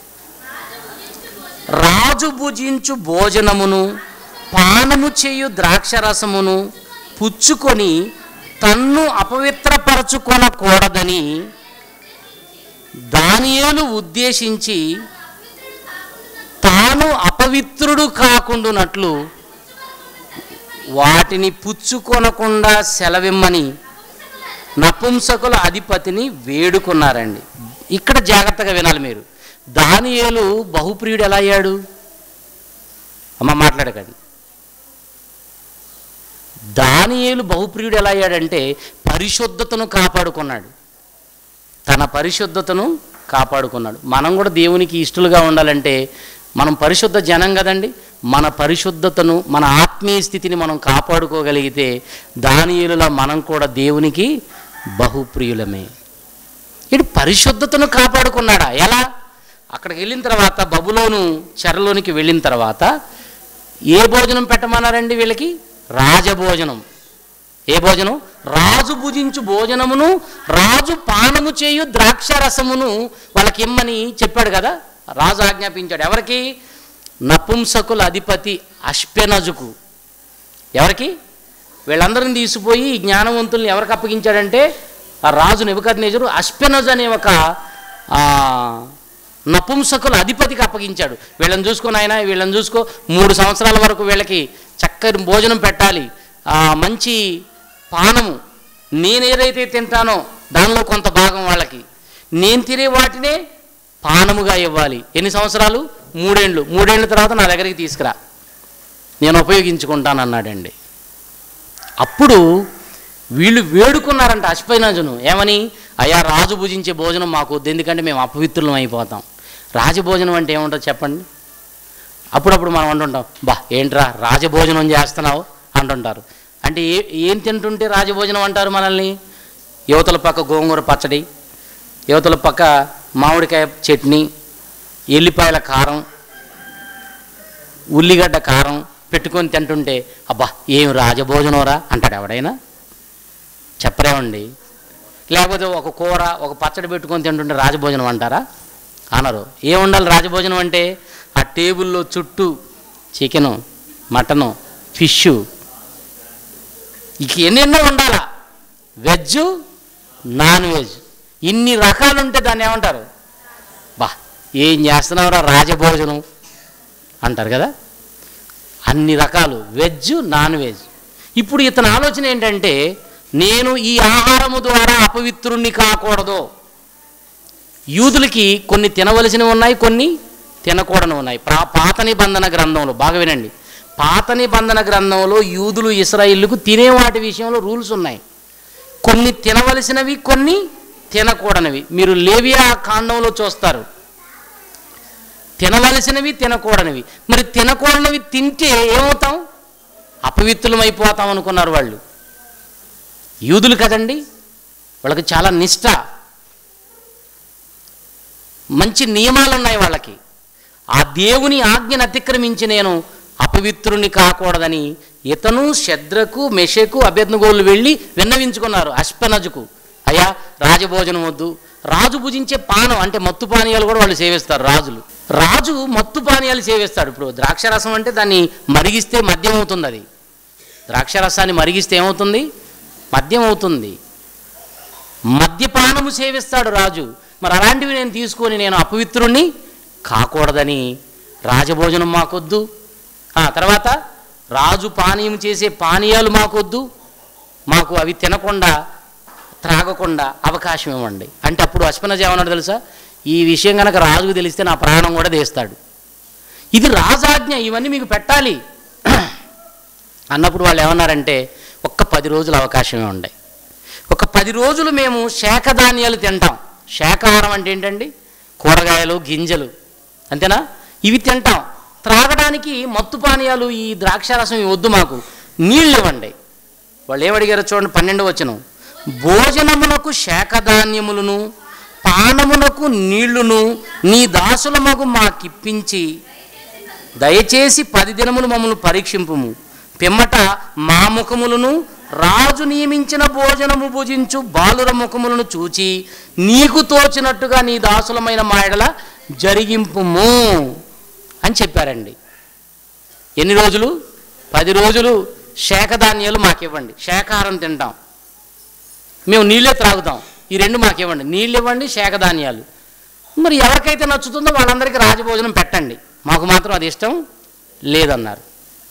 రాజు భుజించు భోజనమును పానము చేయు ద్రాక్షరసమును పుచ్చుకొని తన్ను అపవిత్రపరచుకొనకూడదని దానియేలు ఉద్దేశించి తాను అపవిత్రుడు కాకుండానట్లు వాటిని పుచ్చుకొనకుండా సెలవిమ్మని నపుంసకుల అధిపతిని వేడుకున్నారండి ఇక్కడ జాగ్రత్తగా వినాలి మీరు దానియేలు బహుప్రియుడు ఎలా అయ్యాడు అమ్మ మాట్లాడకండి దానియేలు బహుప్రియుడు ఎలా అయ్యాడంటే పరిశుద్ధతను కాపాడుకున్నాడు తన పరిశుద్ధతను కాపాడుకున్నాడు మనం కూడా దేవునికి ఇష్టలుగా ఉండాలంటే మనం పరిశుద్ధ జనం కదండి మన పరిశుద్ధతను మన ఆత్మీయ స్థితిని మనం కాపాడుకోగలిగితే దానియులలో మనం కూడా దేవునికి బహుప్రియులమే ఇటు పరిశుద్ధతను కాపాడుకున్నాడా ఎలా అక్కడికి వెళ్ళిన తర్వాత బబులోను చెరలోనికి వెళ్ళిన తర్వాత ఏ భోజనం పెట్టమన్నారండి వీళ్ళకి రాజభోజనం ఏ భోజనం రాజు భుజించు భోజనమును రాజు పానము చేయు ద్రాక్షరసమును వాళ్ళకి ఇమ్మని చెప్పాడు కదా రాజు ఆజ్ఞాపించాడు ఎవరికి నపుంసకుల అధిపతి అష్పెనజుకు ఎవరికి వీళ్ళందరిని తీసిపోయి ఈ జ్ఞానవంతుల్ని ఎవరికి అప్పగించాడంటే ఆ రాజు నిబద్నేజరు అష్పెనజ్ అనే ఒక ఆ, నపుంసకుల అధిపతికి అప్పగించాడు వీళ్ళని చూసుకొని ఆయన వీళ్ళని చూసుకో మూడు సంవత్సరాల వరకు వీళ్ళకి చక్కని భోజనం పెట్టాలి ఆ, మంచి పానము నేనేదైతే తింటానో దానిలో కొంత భాగం వాళ్ళకి నేను తినే వాటినే పానముగా ఇవ్వాలి ఎన్ని సంవత్సరాలు మూడేళ్ళు మూడేళ్ళ తర్వాత నా దగ్గరికి తీసుకురా నేను ఉపయోగించుకుంటాను అన్నాడండి అప్పుడు వీళ్ళు వేడుకున్నారంట అశ్వైనాజును ఏమని అయ్యా రాజు భుజించే భోజనం మాకు వద్దు ఎందుకంటే మేము అపవిత్రులం అయిపోతాం రాజభోజనం అంటే ఏముంటుంది చెప్పండి అప్పుడప్పుడు మనం అంటుంటాం బా ఏంట్రా రాజభోజనం చేస్తున్నావు అంటుంటారు అంటే ఏ ఏం తింటుంటే రాజభోజనం అంటారు మనల్ని యువతల పక్క గోంగూర పచ్చడి యువతల పక్క మామిడికాయ చట్నీ ఎల్లిపాయల కారం ఉల్లిగడ్డ కారం పెట్టుకొని తింటుంటే అబ్బా ఏం రాజభోజనోరా అంటాడు ఎవడైనా చెప్పరేమండి లేకపోతే ఒక కూర ఒక పచ్చడి పెట్టుకొని తింటుంటే రాజభోజనం అంటారా అనరు ఏముండాలి రాజభోజనం అంటే ఆ టేబుల్లో చుట్టూ చికెను మటను ఫిష్ ఇక ఎన్నెన్నో ఉండాలా వెజ్ నాన్ వెజ్ ఇన్ని రకాలు ఉంటే దాన్ని ఏమంటారు బా ఏం చేస్తున్నావురా రాజభోజనం అంటారు కదా అన్ని రకాలు వెజ్ నాన్ వెజ్ ఇప్పుడు ఇతని ఆలోచన ఏంటంటే నేను ఈ ఆహారము ద్వారా అపవిత్రుణ్ణి కాకూడదు యూదులకి కొన్ని తినవలసినవి ఉన్నాయి కొన్ని తినకూడని ఉన్నాయి ప్రా పాత నిబంధన గ్రంథంలో బాగా వినండి పాత నిబంధన గ్రంథంలో యూదులు ఇస్రాయిల్కు తినే వాటి విషయంలో రూల్స్ ఉన్నాయి కొన్ని తినవలసినవి కొన్ని తినకూడనివి మీరు లేవియా కాండంలో చూస్తారు తినవలసినవి తినకూడనివి మరి తినకూడనివి తింటే ఏమవుతాం అపవిత్రులమైపోతాం అనుకున్నారు వాళ్ళు యూదులు కదండి వాళ్ళకి చాలా నిష్ట మంచి నియమాలు ఉన్నాయి వాళ్ళకి ఆ దేవుని ఆజ్ఞను అతిక్రమించి నేను అపవిత్రుని కాకూడదని ఇతను శద్రకు మెషకు అభ్యర్థగోళ్ళు వెళ్ళి విన్నవించుకున్నారు అశ్పనజుకు అయ్యా రాజభోజనం వద్దు రాజు భుజించే పానం అంటే మత్తు పానీయాలు కూడా వాళ్ళు సేవిస్తారు రాజులు రాజు మత్తు పానీయాలు సేవిస్తాడు ఇప్పుడు ద్రాక్షరసం అంటే దాన్ని మరిగిస్తే మద్యం అవుతుంది అది ద్రాక్షరసాన్ని మరిగిస్తే ఏమవుతుంది మద్యం అవుతుంది మద్యపానము సేవిస్తాడు రాజు మరి అలాంటివి నేను తీసుకొని నేను అపవిత్రుణ్ణి కాకూడదని రాజభోజనం మాకొద్దు ఆ తర్వాత రాజు పానీయం చేసే పానీయాలు మాకొద్దు మాకు అవి తినకుండా త్రాగకుండా అవకాశం ఇవ్వండి అంటే అప్పుడు అశ్వనజ ఏమన్నాడు తెలుసా ఈ విషయం కనుక రాజుకు తెలిస్తే నా ప్రాణం కూడా తీస్తాడు ఇది రాజాజ్ఞ ఇవన్నీ మీకు పెట్టాలి అన్నప్పుడు వాళ్ళు ఏమన్నారంటే ఒక్క పది రోజులు అవకాశమే ఉండే ఒక పది రోజులు మేము శాఖధాన్యాలు తింటాం శాకాహారం అంటే ఏంటండి కూరగాయలు గింజలు అంతేనా ఇవి తింటాం త్రాగడానికి మత్తు పానీయాలు ఈ ద్రాక్షారసం ఇవి వద్దు మాకు నీళ్ళు ఇవ్వండి వాళ్ళు ఏమడిగారో చూడండి పన్నెండు వచనం భోజనమునకు శాఖధాన్యములను పానమునకు నీళ్లును నీ దాసులమగు మాకిప్పించి దయచేసి పది దినములు మమ్మల్ని పరీక్షింపుము పిమ్మట మా ముఖములను రాజు నియమించిన భోజనము భుజించు బాలుర ముఖములను చూచి నీకు తోచినట్టుగా నీ దాసులమైన మాయడల జరిగింపుము అని చెప్పారండి ఎన్ని రోజులు పది రోజులు శాఖధాన్యాలు మాకివ్వండి శాకాహారం తింటాం మేము నీళ్ళే త్రాగుతాం ఈ రెండు మాకివ్వండి నీళ్ళు ఇవ్వండి శాఖధాన్యాలు మరి ఎవరికైతే నచ్చుతుందో వాళ్ళందరికీ రాజభోజనం పెట్టండి మాకు మాత్రం అది ఇష్టం లేదన్నారు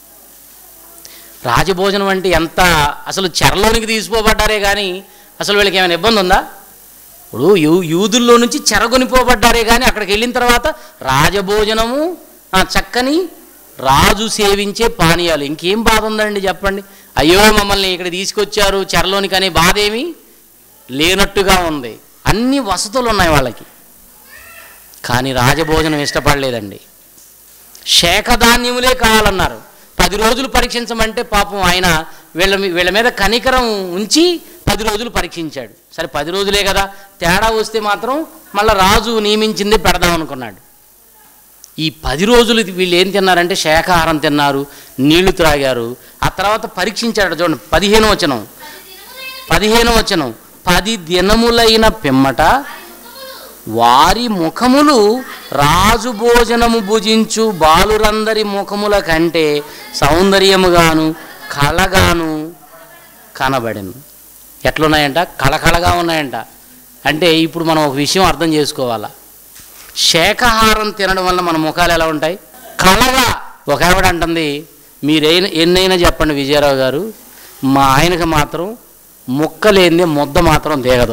రాజభోజనం అంటే ఎంత అసలు చెరలోనికి తీసిపోబడ్డారే కానీ అసలు వీళ్ళకి ఏమైనా ఇబ్బంది ఉందా ఇప్పుడు యూ యూదుల్లో నుంచి చెరగొనిపోబడ్డారే కానీ అక్కడికి వెళ్ళిన తర్వాత రాజభోజనము ఆ చక్కని రాజు సేవించే పానీయాలు ఇంకేం బాధ ఉందండి చెప్పండి అయ్యో మమ్మల్ని ఇక్కడ తీసుకొచ్చారు చెరలోనికి అనే బాధ ఏమీ లేనట్టుగా ఉంది అన్ని వసతులు ఉన్నాయి వాళ్ళకి కానీ రాజభోజనం ఇష్టపడలేదండి శేఖధాన్యములే కావాలన్నారు పది రోజులు పరీక్షించమంటే పాపం ఆయన వీళ్ళ మీ- వీళ్ళ మీద కనికరం ఉంచి పది రోజులు పరీక్షించాడు సరే పది రోజులే కదా తేడా వస్తే మాత్రం మళ్ళీ రాజు నియమించిందే పెడదాం అనుకున్నాడు ఈ పది రోజులు ఇది వీళ్ళు ఏం తిన్నారంటే శాఖాహారం తిన్నారు నీళ్లు త్రాగారు ఆ తర్వాత పరీక్షించాడు చూడండి పదిహేను వచనం పదిహేను వచనం పది దినములైన పిమ్మట వారి ముఖములు రాజు భోజనము భుజించు బాలురందరి ముఖముల కంటే సౌందర్యముగాను కళగాను కనబడింది ఎట్లున్నాయంట కళకళగా ఉన్నాయంట అంటే ఇప్పుడు మనం ఒక విషయం అర్థం చేసుకోవాలా శాఖాహారం తినడం వల్ల మన ముఖాలు ఎలా ఉంటాయి కళగా ఒక ఆవిడ అంటుంది మీరైనా ఎన్నైనా చెప్పండి విజయరావు గారు మా ఆయనకి మాత్రం ముక్కలేంది ముద్ద మాత్రం దిగదు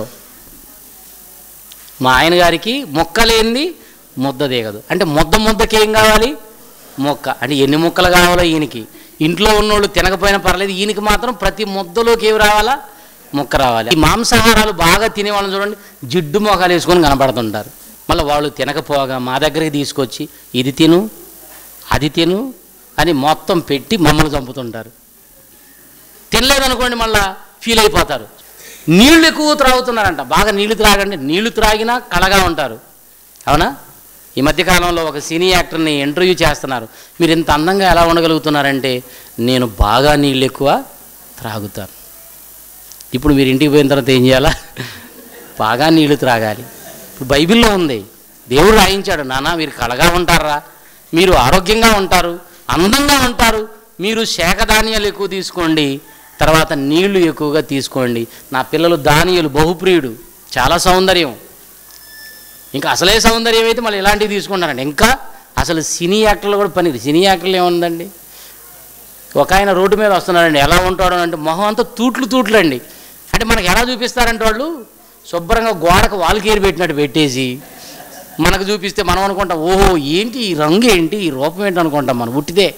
మా ఆయన గారికి మొక్క లేనిది ముద్ద దిగదు అంటే ముద్ద ముద్దకి ఏం కావాలి మొక్క అంటే ఎన్ని ముక్కలు కావాలో ఈయనకి ఇంట్లో ఉన్నోళ్ళు తినకపోయినా పర్లేదు ఈయనకి మాత్రం ప్రతి ముద్దలోకి ఏవి రావాలా ముక్క రావాలి ఈ మాంసాహారాలు బాగా తినే వాళ్ళని చూడండి జిడ్డు మొఖాలు వేసుకొని కనపడుతుంటారు మళ్ళీ వాళ్ళు తినకపోగా మా దగ్గరికి తీసుకొచ్చి ఇది తిను అది తిను అని మొత్తం పెట్టి మమ్మల్ని చంపుతుంటారు తినలేదనుకోండి మళ్ళా ఫీల్ అయిపోతారు నీళ్లు ఎక్కువ త్రాగుతున్నారంట బాగా నీళ్లు త్రాగండి నీళ్లు త్రాగినా కళగా ఉంటారు అవునా ఈ మధ్యకాలంలో ఒక సినీ యాక్టర్ని ఇంటర్వ్యూ చేస్తున్నారు మీరు ఇంత అందంగా ఎలా ఉండగలుగుతున్నారంటే నేను బాగా నీళ్ళు ఎక్కువ త్రాగుతాను ఇప్పుడు మీరు ఇంటికి పోయిన తర్వాత ఏం చేయాలా బాగా నీళ్లు త్రాగాలి ఇప్పుడు బైబిల్లో ఉంది దేవుడు రాయించాడు నానా మీరు కళగా ఉంటారా మీరు ఆరోగ్యంగా ఉంటారు అందంగా ఉంటారు మీరు శాఖధాన్యాలు ఎక్కువ తీసుకోండి తర్వాత నీళ్లు ఎక్కువగా తీసుకోండి నా పిల్లలు ధాన్యాలు బహుప్రియుడు చాలా సౌందర్యం ఇంకా అసలే సౌందర్యం అయితే మళ్ళీ ఇలాంటివి తీసుకుంటారండి ఇంకా అసలు సినీ యాక్టర్లు కూడా పని సినీ యాక్టర్లు ఏముందండి ఒక ఆయన రోడ్డు మీద వస్తున్నాడండి ఎలా ఉంటాడు అని అంటే మొహం అంతా తూట్లు తూట్లు అండి అంటే మనకు ఎలా చూపిస్తారంటే వాళ్ళు శుభ్రంగా గోడకు వాల్కేరి పెట్టినట్టు పెట్టేసి మనకు చూపిస్తే మనం అనుకుంటాం ఓహో ఏంటి ఈ రంగు ఏంటి ఈ రూపం ఏంటి అనుకుంటాం మనం ఉట్టిదే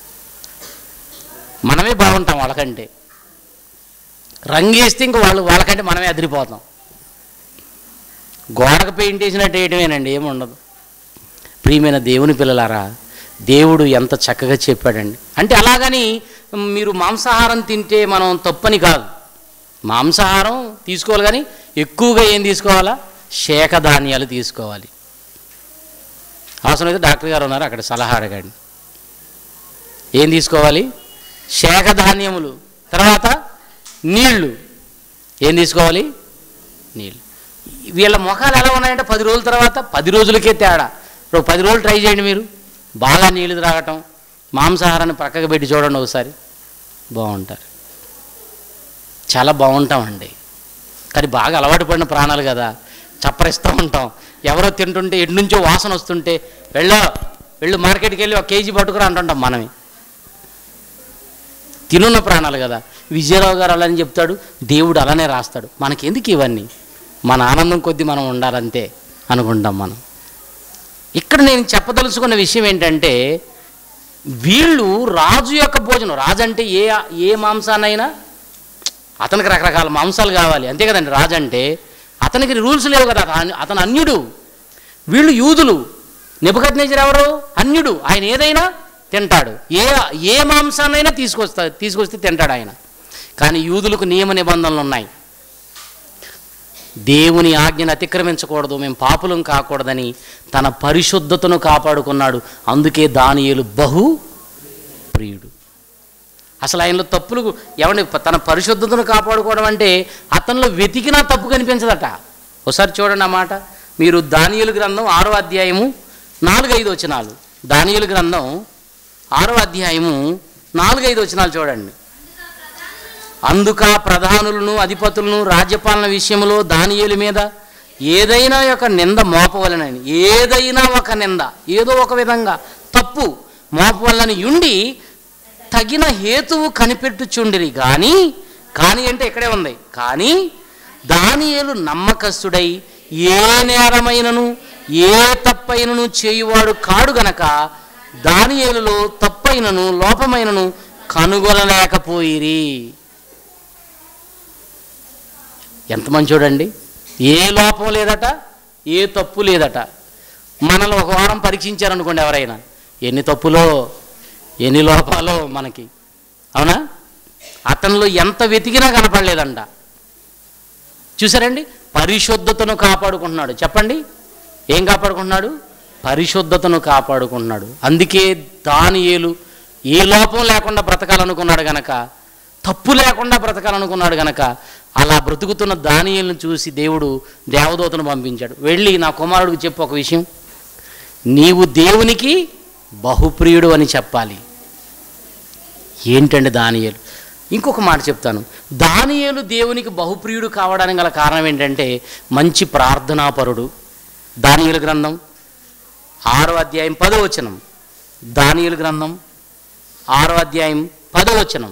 మనమే బాగుంటాం వాళ్ళకంటే రంగు వేస్తే ఇంక వాళ్ళు వాళ్ళకంటే మనమే అదిరిపోతాం గోడకు పెయింట్ వేసినట్టు వేయటమేనండి ఏముండదు ప్రియమైన దేవుని పిల్లలారా దేవుడు ఎంత చక్కగా చెప్పాడండి అంటే అలాగని మీరు మాంసాహారం తింటే మనం తప్పని కాదు మాంసాహారం తీసుకోవాలి కానీ ఎక్కువగా ఏం తీసుకోవాలా శేఖధాన్యాలు తీసుకోవాలి అవసరమైతే డాక్టర్ గారు ఉన్నారు అక్కడ సలహా అడగండి ఏం తీసుకోవాలి శేఖధాన్యములు తర్వాత నీళ్లు ఏం తీసుకోవాలి నీళ్ళు వీళ్ళ ముఖాలు ఎలా ఉన్నాయంటే పది రోజుల తర్వాత పది రోజులకే తేడా ఇప్పుడు పది రోజులు ట్రై చేయండి మీరు బాగా నీళ్లు త్రాగటం మాంసాహారాన్ని పక్కకు పెట్టి చూడండి ఒకసారి బాగుంటారు చాలా బాగుంటామండి కానీ బాగా అలవాటు పడిన ప్రాణాలు కదా చప్పరిస్తూ ఉంటాం ఎవరో తింటుంటే ఎటు నుంచో వాసన వస్తుంటే వెళ్ళో వెళ్ళు మార్కెట్కి వెళ్ళి ఒక కేజీ పట్టుకురా అంటుంటాం మనమే తినున్న ప్రాణాలు కదా విజయరావు గారు అలానే చెప్తాడు దేవుడు అలానే రాస్తాడు మనకెందుకు ఇవన్నీ మన ఆనందం కొద్దీ మనం ఉండాలంతే అనుకుంటాం మనం ఇక్కడ నేను చెప్పదలుచుకున్న విషయం ఏంటంటే వీళ్ళు రాజు యొక్క భోజనం రాజు అంటే ఏ ఏ మాంసానైనా అతనికి రకరకాల మాంసాలు కావాలి అంతే కదండి రాజు అంటే అతనికి రూల్స్ లేవు కదా అతను- అతను అన్యుడు వీళ్ళు యూదులు నెబద్ ఎవరు అన్యుడు ఆయన ఏదైనా తింటాడు ఏ ఏ మాంసాన్నైనా తీసుకొస్తా తీసుకొస్తే తింటాడు ఆయన కానీ యూదులకు నియమ నిబంధనలు ఉన్నాయి దేవుని ఆజ్ఞను అతిక్రమించకూడదు మేము పాపులం కాకూడదని తన పరిశుద్ధతను కాపాడుకున్నాడు అందుకే దానియేలు బహు ప్రియుడు అసలు ఆయనలో తప్పులు ఏమండి తన పరిశుద్ధతను కాపాడుకోవడం అంటే అతనిలో వెతికినా తప్పు కనిపించదట ఒకసారి చూడండి ఆ మాట మీరు దానియేలు గ్రంథం ఆరో అధ్యాయము నాలుగు ఐదు వచనాలు దానియేలు గ్రంథం ఆరో అధ్యాయము నాలుగు ఐదు వచనాలు చూడండి అందుక ప్రధానులను అధిపతులను రాజ్యపాలన విషయంలో దానియేలు మీద ఏదైనా ఒక నింద మోపవలనని ఏదైనా ఒక నింద ఏదో ఒక విధంగా తప్పు మోపవలనని ఉండి తగిన హేతువు కనిపెట్టుచుండిరి కానీ కానీ అంటే ఇక్కడే ఉంది కానీ దానియేలు నమ్మకస్తుడై ఏ నేరమైనను ఏ తప్పైనను చేయువాడు కాడు గనక దానియేలులో తప్పైనను లోపమైనను కనుగొనలేకపోయిరి ఎంత మంచోడండి ఏ లోపం లేదట ఏ తప్పు లేదట మనల్ని ఒక వారం పరీక్షించారనుకోండి ఎవరైనా ఎన్ని తప్పులో ఎన్ని లోపాలో మనకి అవునా అతనిలో ఎంత వెతికినా కనపడలేదంట చూసారండి పరిశుద్ధతను కాపాడుకుంటున్నాడు చెప్పండి ఏం కాపాడుకుంటున్నాడు పరిశుద్ధతను కాపాడుకుంటున్నాడు అందుకే దానియేలు ఏ లోపం లేకుండా బ్రతకాలనుకున్నాడు గనక తప్పు లేకుండా బ్రతకాలనుకున్నాడు గనక అలా బ్రతుకుతున్న దానియేలును చూసి దేవుడు దేవదూతను పంపించాడు వెళ్ళి నా కుమారుడికి చెప్పు ఒక విషయం నీవు దేవునికి బహుప్రియుడు అని చెప్పాలి ఏంటండి దానియేలు ఇంకొక మాట చెప్తాను దానియేలు దేవునికి బహుప్రియుడు కావడానికి గల కారణం ఏంటంటే మంచి ప్రార్థనాపరుడు దానియేలు గ్రంథం ఆరో అధ్యాయం పదో వచనం దానియేలు గ్రంథం ఆరో అధ్యాయం పదో వచనం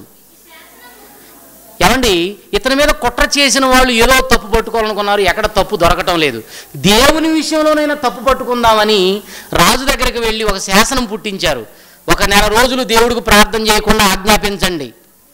ఏమండి ఇతని మీద కుట్ర చేసిన వాళ్ళు ఏదో తప్పు పట్టుకోవాలనుకున్నారు ఎక్కడ తప్పు దొరకటం లేదు దేవుని విషయంలోనైనా తప్పు పట్టుకుందామని రాజు దగ్గరికి వెళ్ళి ఒక శాసనం పుట్టించారు ఒక నెల రోజులు దేవుడికి ప్రార్థన చేయకుండా ఆజ్ఞాపించండి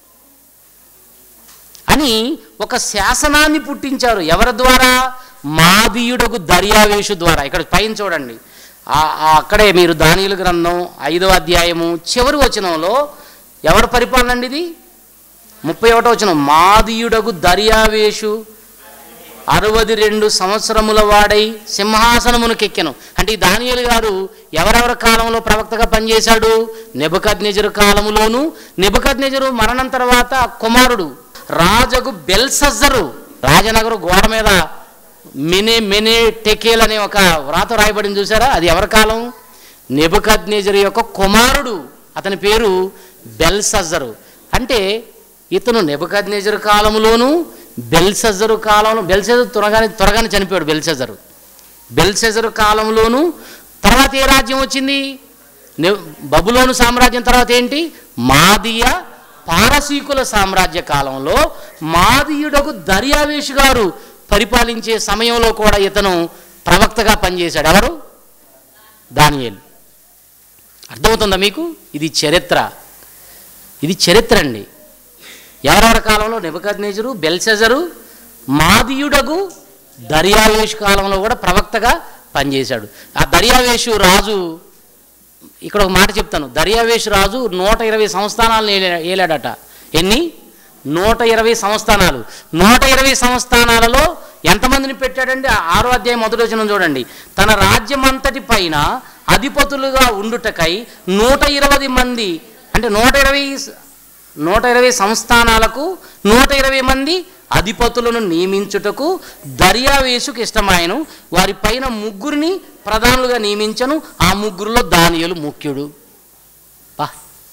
అని ఒక శాసనాన్ని పుట్టించారు ఎవరి ద్వారా మాదీయుడకు దర్యావేషు ద్వారా ఇక్కడ పైన చూడండి ఆ- ఆ అక్కడే మీరు దానియుల గ్రంథం ఐదో అధ్యాయము చివరి వచనంలో ఎవరి పరిపాలన అండి ఇది ముప్పై ఒకటో వచ్చిన మాదీయుడకు దర్యావేషు అరవది రెండు సంవత్సరముల వాడై సింహాసనమునకెక్కెను అంటే ఈ దానియేలు గారు ఎవరెవరి కాలంలో ప్రవక్తగా పనిచేశాడు నెబుకద్నెజరు కాలములోను నెబుకద్నెజరు మరణం తర్వాత కుమారుడు రాజగు బెల్సజ్జరు రాజనగరు గోడ మీద మినే మెనే టెకేల్ అనే ఒక వ్రాత రాయబడింది చూసారా అది ఎవరి కాలం నెబుకద్నెజరు యొక్క కుమారుడు అతని పేరు బెల్సజ్జరు అంటే ఇతను నెబుకద్నెజరు కాలంలోను బెల్సెజరు కాలంలో బెల్సెజరు త్వరగానే త్వరగానే చనిపోయాడు బెల్సెజరు బెల్సెజరు కాలంలోను తర్వాత ఏ రాజ్యం వచ్చింది నె- బబులోను సామ్రాజ్యం తర్వాత ఏంటి మాదియ పారసీకుల సామ్రాజ్య కాలంలో మాదీయుడకు దర్యావేషు గారు పరిపాలించే సమయంలో కూడా ఇతను ప్రవక్తగా పనిచేశాడు ఎవరు దానియేలు అర్థమవుతుందా మీకు ఇది చరిత్ర ఇది చరిత్ర అండి ఎవరెవరి కాలంలో నెబుకద్నేజరు బెల్సెజరు మాదీయుడగు దర్యావేషు కాలంలో కూడా ప్రవక్తగా పనిచేశాడు ఆ దర్యావేషు రాజు ఇక్కడ ఒక మాట చెప్తాను దర్యావేషు రాజు నూట ఇరవై సంస్థానాలను ఏలా- ఏలాడట ఎన్ని నూట ఇరవై సంస్థానాలు నూట ఇరవై సంస్థానాలలో ఎంతమందిని పెట్టాడండి ఆ ఆరో అధ్యాయం మొదటి వచనం చూడండి తన రాజ్యం అంతటి పైన అధిపతులుగా ఉండుటకై నూట ఇరవై మంది అంటే నూట ఇరవై నూట ఇరవై సంస్థానాలకు నూట ఇరవై మంది అధిపతులను నియమించుటకు దర్యావేసుకు ఇష్టమాయను వారి పైన ముగ్గురిని ప్రధానులుగా నియమించను ఆ ముగ్గురులో దానియలు ముఖ్యుడు బా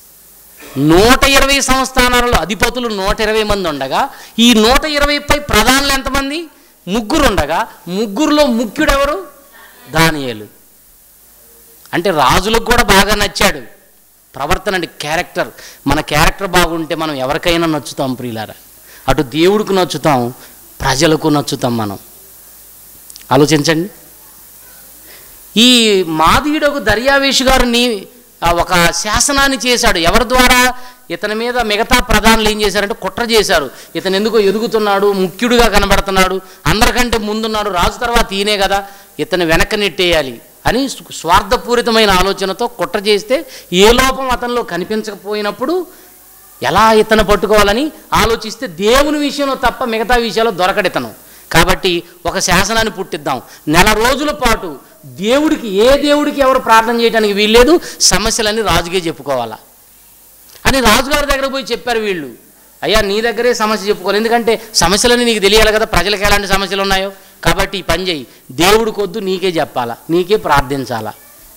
నూట ఇరవై సంస్థానాలలో అధిపతులు నూట ఇరవై మంది ఉండగా ఈ నూట ఇరవైపై ప్రధానులు ఎంతమంది ముగ్గురు ఉండగా ముగ్గురులో ముఖ్యుడెవరు దానియేలు అంటే రాజులకు కూడా బాగా నచ్చాడు ప్రవర్తన అంటే క్యారెక్టర్ మన క్యారెక్టర్ బాగుంటే మనం ఎవరికైనా నచ్చుతాం ప్రియులారా అటు దేవుడికి నచ్చుతాం ప్రజలకు నచ్చుతాం మనం ఆలోచించండి ఈ మాదీయుడకు దర్యావేషు గారిని ఆ, ఒక శాసనాన్ని చేశాడు ఎవరి ద్వారా ఇతని మీద మిగతా ప్రధానులు ఏం చేశారంటే కుట్ర చేశారు ఇతను ఎందుకో ఎదుగుతున్నాడు ముఖ్యుడిగా కనబడుతున్నాడు అందరికంటే ముందున్నాడు రాజు తర్వాత ఈయనే కదా ఇతను వెనక్కి నెట్టేయాలి అని స్వ- స్వార్థపూరితమైన ఆలోచనతో కుట్ర చేస్తే ఏ లోపం అతనిలో కనిపించకపోయినప్పుడు ఎలా ఇతను పట్టుకోవాలని ఆలోచిస్తే దేవుని విషయంలో తప్ప మిగతా విషయాల్లో దొరకడు ఇతను కాబట్టి ఒక శాసనాన్ని పుట్టిద్దాం నెల రోజుల పాటు దేవుడికి ఏ దేవుడికి ఎవరు ప్రార్థన చేయడానికి వీల్లేదు సమస్యలన్నీ రాజుకే చెప్పుకోవాలా అని రాజుగారి దగ్గర పోయి చెప్పారు వీళ్ళు అయ్యా నీ దగ్గరే సమస్య చెప్పుకోవాలి ఎందుకంటే సమస్యలని నీకు తెలియాలి కదా ప్రజలకు ఎలాంటి సమస్యలు ఉన్నాయో కాబట్టి ఈ పని చేయి దేవుడికి వద్దు నీకే చెప్పాలా నీకే ప్రార్థించాలా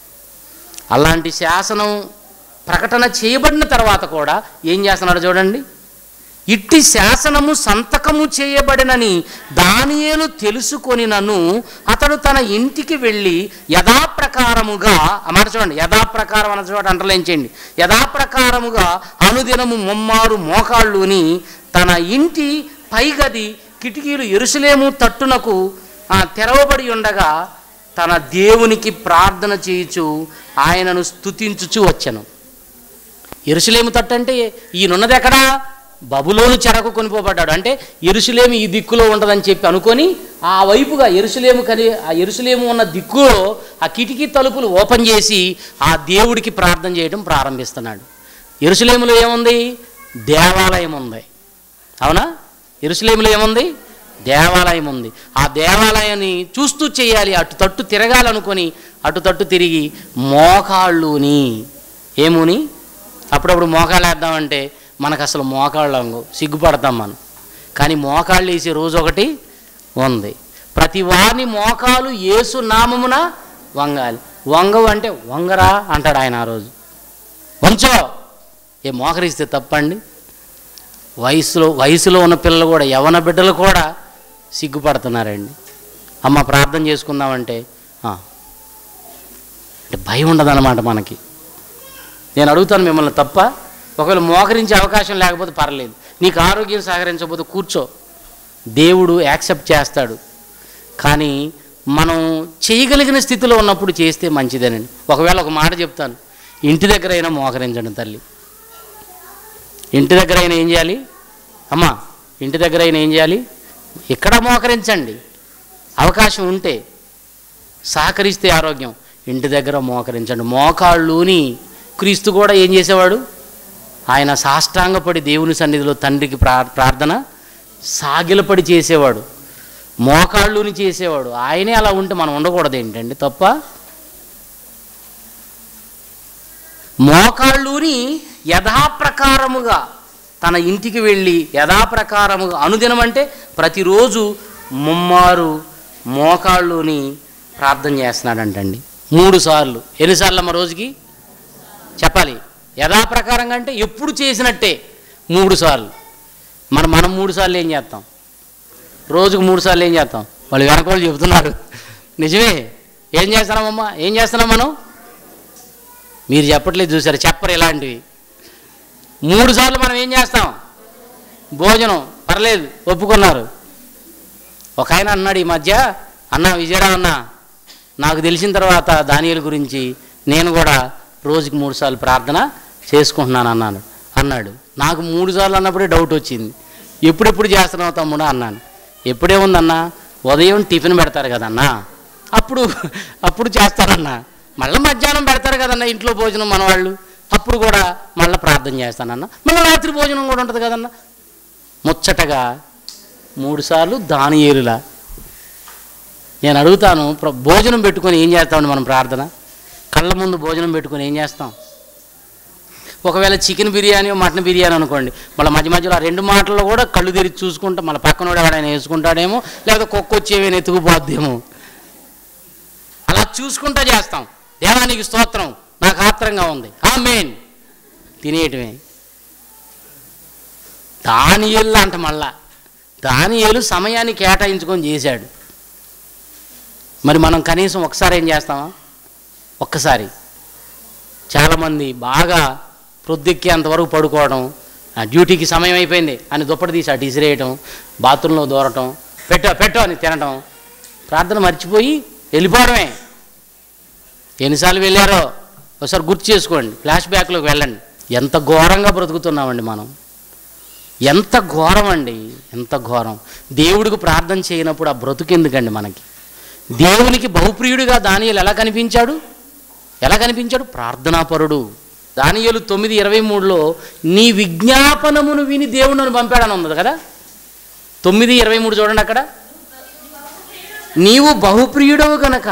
అలాంటి శాసనం ప్రకటన చేయబడిన తర్వాత కూడా ఏం చేస్తున్నాడు చూడండి ఇట్టి శాసనము సంతకము చేయబడినని దానియేలు తెలుసుకొని నన్ను అతడు తన ఇంటికి వెళ్ళి యథాప్రకారముగా ఆ మాట చూడండి యథాప్రకారం అన్న చోట అంటలేంచేయండి యథాప్రకారముగా అనుదినము ముమ్మారు మోకాళ్ళుని తన ఇంటి పైగది కిటికీలు ఎరుసలేము తట్టునకు ఆ, తెరవబడి ఉండగా తన దేవునికి ప్రార్థన చేయుచు ఆయనను స్తుతించుచు వచ్చెను ఎరుసలేము తట్టు అంటే ఈయనున్నది ఎక్కడా బబులోను చెరకు కొనిపోబడ్డాడు అంటే ఎరుసలేము ఈ దిక్కులో ఉండదని చెప్పి అనుకొని ఆ వైపుగా ఎరుసలేము కని ఆ ఎరుసలేము ఉన్న దిక్కులో ఆ కిటికీ తలుపులు ఓపెన్ చేసి ఆ దేవుడికి ప్రార్థన చేయడం ప్రారంభిస్తున్నాడు ఎరుసలేములో ఏముంది దేవాలయం ఉంది అవునా ఎరుసలేములో ఏముంది దేవాలయం ఉంది ఆ దేవాలయాన్ని చూస్తూ చేయాలి అటు తట్టు తిరగాలనుకొని అటు తట్టు తిరిగి మోకాళ్ళుని ఏముని అప్పుడప్పుడు మోకాళ్ళు వేద్దామంటే మనకు అసలు మోకాళ్ళు అంగు సిగ్గుపడతాం మనం కానీ మోకాళ్ళు వేసే రోజు ఒకటి ఉంది ప్రతి వారిని మోకాలు ఏసు నామమున వంగాలి వంగవు అంటే వంగరా అంటాడు ఆయన ఆ రోజు వంచో ఏ మోకరిస్తే తప్పండి వయసులో వయసులో ఉన్న పిల్లలు కూడా యవన బిడ్డలు కూడా సిగ్గుపడుతున్నారండి అమ్మ ప్రార్థన చేసుకుందామంటే "ఆ." అంటే భయం ఉండదన్నమాట మనకి నేను అడుగుతాను మిమ్మల్ని తప్ప ఒకవేళ మోకరించే అవకాశం లేకపోతే పర్లేదు నీకు ఆరోగ్యం సహకరించకపోతే కూర్చో దేవుడు యాక్సెప్ట్ చేస్తాడు కానీ మనం చేయగలిగిన స్థితిలో ఉన్నప్పుడు చేస్తే మంచిదేనండి ఒకవేళ ఒక మాట చెప్తాను ఇంటి దగ్గర అయినా మోకరించండి తల్లి ఇంటి దగ్గర అయినా ఏం చేయాలి అమ్మా ఇంటి దగ్గర అయినా ఏం చేయాలి ఇక్కడ మోకరించండి అవకాశం ఉంటే సహకరిస్తే ఆరోగ్యం ఇంటి దగ్గర మోకరించండి మోకాళ్ళుని క్రీస్తు కూడా ఏం చేసేవాడు ఆయన సాష్టాంగపడి దేవుని సన్నిధిలో తండ్రికి ప్రా ప్రార్థన సాగిలపడి చేసేవాడు మోకాళ్ళుని చేసేవాడు ఆయనే అలా ఉంటే మనం ఉండకూడదు ఏంటండి తప్ప మోకాళ్ళూని యథాప్రకారముగా తన ఇంటికి వెళ్ళి యథాప్రకారముగా అనుదినం అంటే ప్రతిరోజు ముమ్మారు మోకాళ్ళుని ప్రార్థన చేస్తున్నాడంటండి మూడు సార్లు ఎన్నిసార్లు అమ్మ రోజుకి చెప్పాలి యథాప్రకారంగా అంటే ఎప్పుడు చేసినట్టే మూడు సార్లు మనం మనం మూడు సార్లు ఏం చేస్తాం రోజుకు మూడు సార్లు ఏం చేస్తాం వాళ్ళు వెనక వాళ్ళు చెబుతున్నారు నిజమే ఏం చేస్తున్నామమ్మా ఏం చేస్తున్నాం మనం మీరు చెప్పట్లేదు చూసారు చెప్పరు ఇలాంటివి మూడు సార్లు మనం ఏం చేస్తాం భోజనం పర్లేదు ఒప్పుకున్నారు ఒక ఆయన అన్నాడు ఈ మధ్య అన్న విజయరావు అన్న నాకు తెలిసిన తర్వాత దానియల గురించి నేను కూడా రోజుకి మూడు సార్లు ప్రార్థన చేసుకుంటున్నాను అన్నాను అన్నాడు నాకు మూడు సార్లు అన్నప్పుడే డౌట్ వచ్చింది ఎప్పుడెప్పుడు చేస్తున్నావు తమ్ముడు అన్నాను ఎప్పుడే ఉందన్నా ఉదయం టిఫిన్ పెడతారు కదన్నా అప్పుడు అప్పుడు చేస్తానన్నా మళ్ళీ మధ్యాహ్నం పెడతారు కదన్నా ఇంట్లో భోజనం మన వాళ్ళు అప్పుడు కూడా మళ్ళీ ప్రార్థన చేస్తానన్నా మళ్ళీ రాత్రి భోజనం కూడా ఉంటుంది కదన్నా ముచ్చటగా మూడుసార్లు దానియేలులా నేను అడుగుతాను ప్ర- భోజనం పెట్టుకొని ఏం చేస్తామండి మనం ప్రార్థన కళ్ళ ముందు భోజనం పెట్టుకొని ఏం చేస్తాం ఒకవేళ చికెన్ బిర్యానీ మటన్ బిర్యానీ అనుకోండి మళ్ళీ మధ్య మధ్యలో ఆ రెండు మాటల్లో కూడా కళ్ళు తెరిచి చూసుకుంటా మళ్ళీ పక్కన ఎవడైనా వేసుకుంటాడేమో లేకపోతే కుక్క వచ్చి ఏమైనా ఎత్తుకుపోద్దేమో అలా చూసుకుంటా చేస్తాం దేవానికి స్తోత్రం నాకు ఆత్రంగా ఉంది ఆ మెయిన్ తినేయటమే దానియేలు అంట మళ్ళా దానియేలు సమయాన్ని కేటాయించుకొని చేశాడు మరి మనం కనీసం ఒకసారి ఏం చేస్తామా ఒక్కసారి చాలామంది బాగా ప్రొద్దెక్కేంతవరకు పడుకోవడం ఆ డ్యూటీకి సమయం అయిపోయింది అని దుప్పటి తీసి అటు ఇసిరేయటం బాత్రూంలో దూరటం పెట్టో పెట్టో అని తినటం ప్రార్థన మర్చిపోయి వెళ్ళిపోవడమే ఎన్నిసార్లు వెళ్ళారో ఒకసారి గుర్తు చేసుకోండి ఫ్లాష్ బ్యాక్లోకి వెళ్ళండి ఎంత ఘోరంగా బ్రతుకుతున్నామండి మనం ఎంత ఘోరం అండి ఎంత ఘోరం దేవుడికి ప్రార్థన చేయనప్పుడు ఆ బ్రతుకెందుకండి మనకి దేవునికి బహుప్రియుడిగా దానియలు ఎలా కనిపించాడు ఎలా కనిపించాడు ప్రార్థనాపరుడు దానియలు తొమ్మిది ఇరవై మూడులో నీ విజ్ఞాపనమును విని దేవుడు నన్ను పంపాడని ఉన్నది కదా తొమ్మిది ఇరవై మూడు చూడండి అక్కడ నీవు బహుప్రియుడవు గనక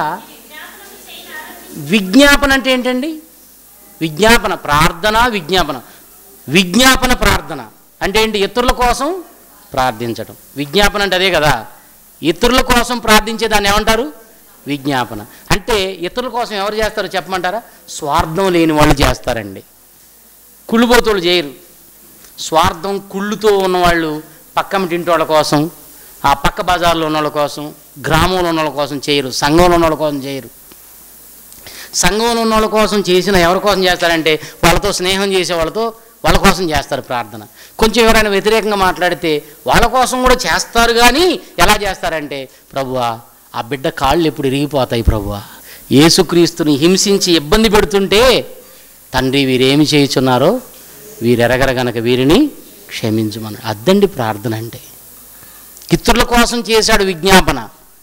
విజ్ఞాపన అంటే ఏంటండి విజ్ఞాపన ప్రార్థన విజ్ఞాపన విజ్ఞాపన ప్రార్థన అంటే ఏంటి ఇతరుల కోసం ప్రార్థించడం విజ్ఞాపన అంటే అదే కదా ఇతరుల కోసం ప్రార్థించే దాన్ని ఏమంటారు విజ్ఞాపన అంటే ఇతరుల కోసం ఎవరు చేస్తారో చెప్పమంటారా స్వార్థం లేని వాళ్ళు చేస్తారండి కుళ్ళుబోతులు చేయరు స్వార్థం కుళ్ళుతో ఉన్నవాళ్ళు పక్కమిటి ఇంటి వాళ్ళ కోసం ఆ పక్క బజార్లో ఉన్న వాళ్ళ కోసం గ్రామంలో ఉన్న వాళ్ళ కోసం చేయరు సంఘంలో ఉన్న వాళ్ళ కోసం చేయరు సంఘంలో ఉన్న వాళ్ళ కోసం చేసిన ఎవరి కోసం చేస్తారంటే వాళ్ళతో స్నేహం చేసే వాళ్ళతో వాళ్ళ కోసం చేస్తారు ప్రార్థన కొంచెం ఎవరైనా వ్యతిరేకంగా మాట్లాడితే వాళ్ళ కోసం కూడా చేస్తారు కానీ ఎలా చేస్తారంటే ప్రభువా ఆ బిడ్డ కాళ్ళు ఎప్పుడు ఇరిగిపోతాయి ప్రభువా యేసుక్రీస్తుని హింసించి ఇబ్బంది పెడుతుంటే తండ్రి వీరేమి చేయుచున్నారో వీరెరగర గనక వీరిని క్షమించమని అద్దండి ప్రార్థన అంటే ఇతరుల కోసం చేశాడు విజ్ఞాపన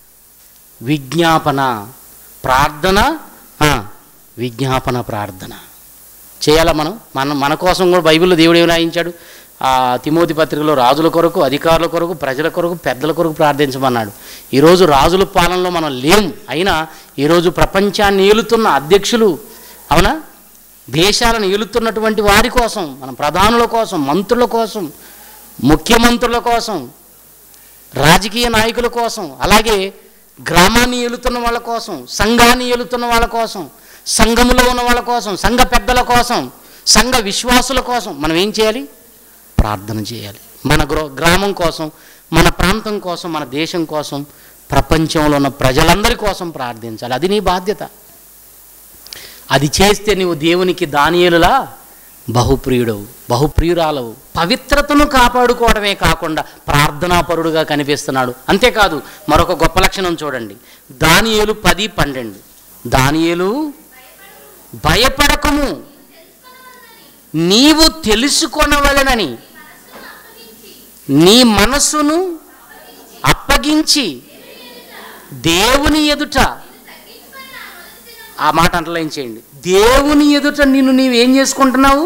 విజ్ఞాపన ప్రార్థన ఆ, విజ్ఞాపన ప్రార్థన చేయాలా మనం మన మన కోసం కూడా బైబిల్లో దేవుడు ఏమి రాయించాడు ఆ తిమోతి పత్రికలో రాజుల కొరకు అధికారుల కొరకు ప్రజల కొరకు పెద్దల కొరకు ప్రార్థించమన్నాడు ఈరోజు రాజుల పాలనలో మనం లేం అయినా ఈరోజు ప్రపంచాన్ని ఏలుతున్న అధ్యక్షులు అవునా దేశాలను ఏలుతున్నటువంటి వారి కోసం మన ప్రధానుల కోసం మంత్రుల కోసం ముఖ్యమంత్రుల కోసం రాజకీయ నాయకుల కోసం అలాగే గ్రామాన్ని ఏలుతున్న వాళ్ళ కోసం సంఘాన్ని ఏలుతున్న వాళ్ళ కోసం సంఘములో ఉన్న వాళ్ళ కోసం సంఘ పెద్దల కోసం సంఘ విశ్వాసుల కోసం మనం ఏం చేయాలి ప్రార్థన చేయాలి మన గ్రో గ్రామం కోసం మన ప్రాంతం కోసం మన దేశం కోసం ప్రపంచంలో ఉన్న ప్రజలందరి కోసం ప్రార్థించాలి అది నీ బాధ్యత అది చేస్తే నీవు దేవునికి దానియేలులా బహుప్రియుడవు బహుప్రియురాలవు పవిత్రతను కాపాడుకోవడమే కాకుండా ప్రార్థనాపరుడుగా కనిపిస్తున్నాడు అంతేకాదు మరొక గొప్ప లక్షణం చూడండి దానియేలు పది పన్నెండు దానియేలు భయపడకము నీవు తెలుసుకొనవలెనని నీ మనస్సును అప్పగించి దేవుని ఎదుట ఆ మాట అంటలైన్ చేయండి దేవుని ఎదుట నిన్ను నీవు ఏం చేసుకుంటున్నావు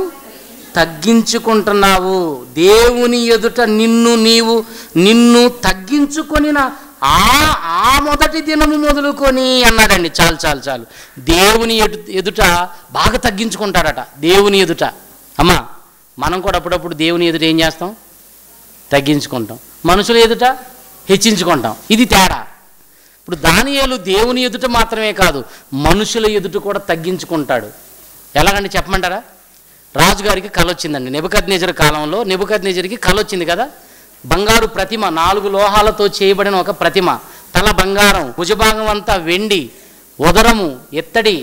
తగ్గించుకుంటున్నావు దేవుని ఎదుట నిన్ను నీవు నిన్ను తగ్గించుకొనిన ఆ ఆ మొదటి దినము మొదలుకొని అన్నాడండి చాలు చాలు చాలు దేవుని ఎదు ఎదుట బాగా తగ్గించుకుంటాడట దేవుని ఎదుట అమ్మా మనం కూడా అప్పుడప్పుడు దేవుని ఎదుట ఏం చేస్తాం తగ్గించుకుంటాం మనుషుల ఎదుట హెచ్చించుకుంటాం ఇది తేడా ఇప్పుడు దానియేలు దేవుని ఎదుట మాత్రమే కాదు మనుషుల ఎదుట కూడా తగ్గించుకుంటాడు ఎలాగండి చెప్పమంటారా రాజుగారికి కళ వచ్చిందండి నెబుకద్నేజర్ కాలంలో నెబుకద్నేజర్కి కళ వచ్చింది కదా బంగారు ప్రతిమ నాలుగు లోహాలతో చేయబడిన ఒక ప్రతిమ తల బంగారం భుజభాగం అంతా వెండి ఉదరము ఎత్తడి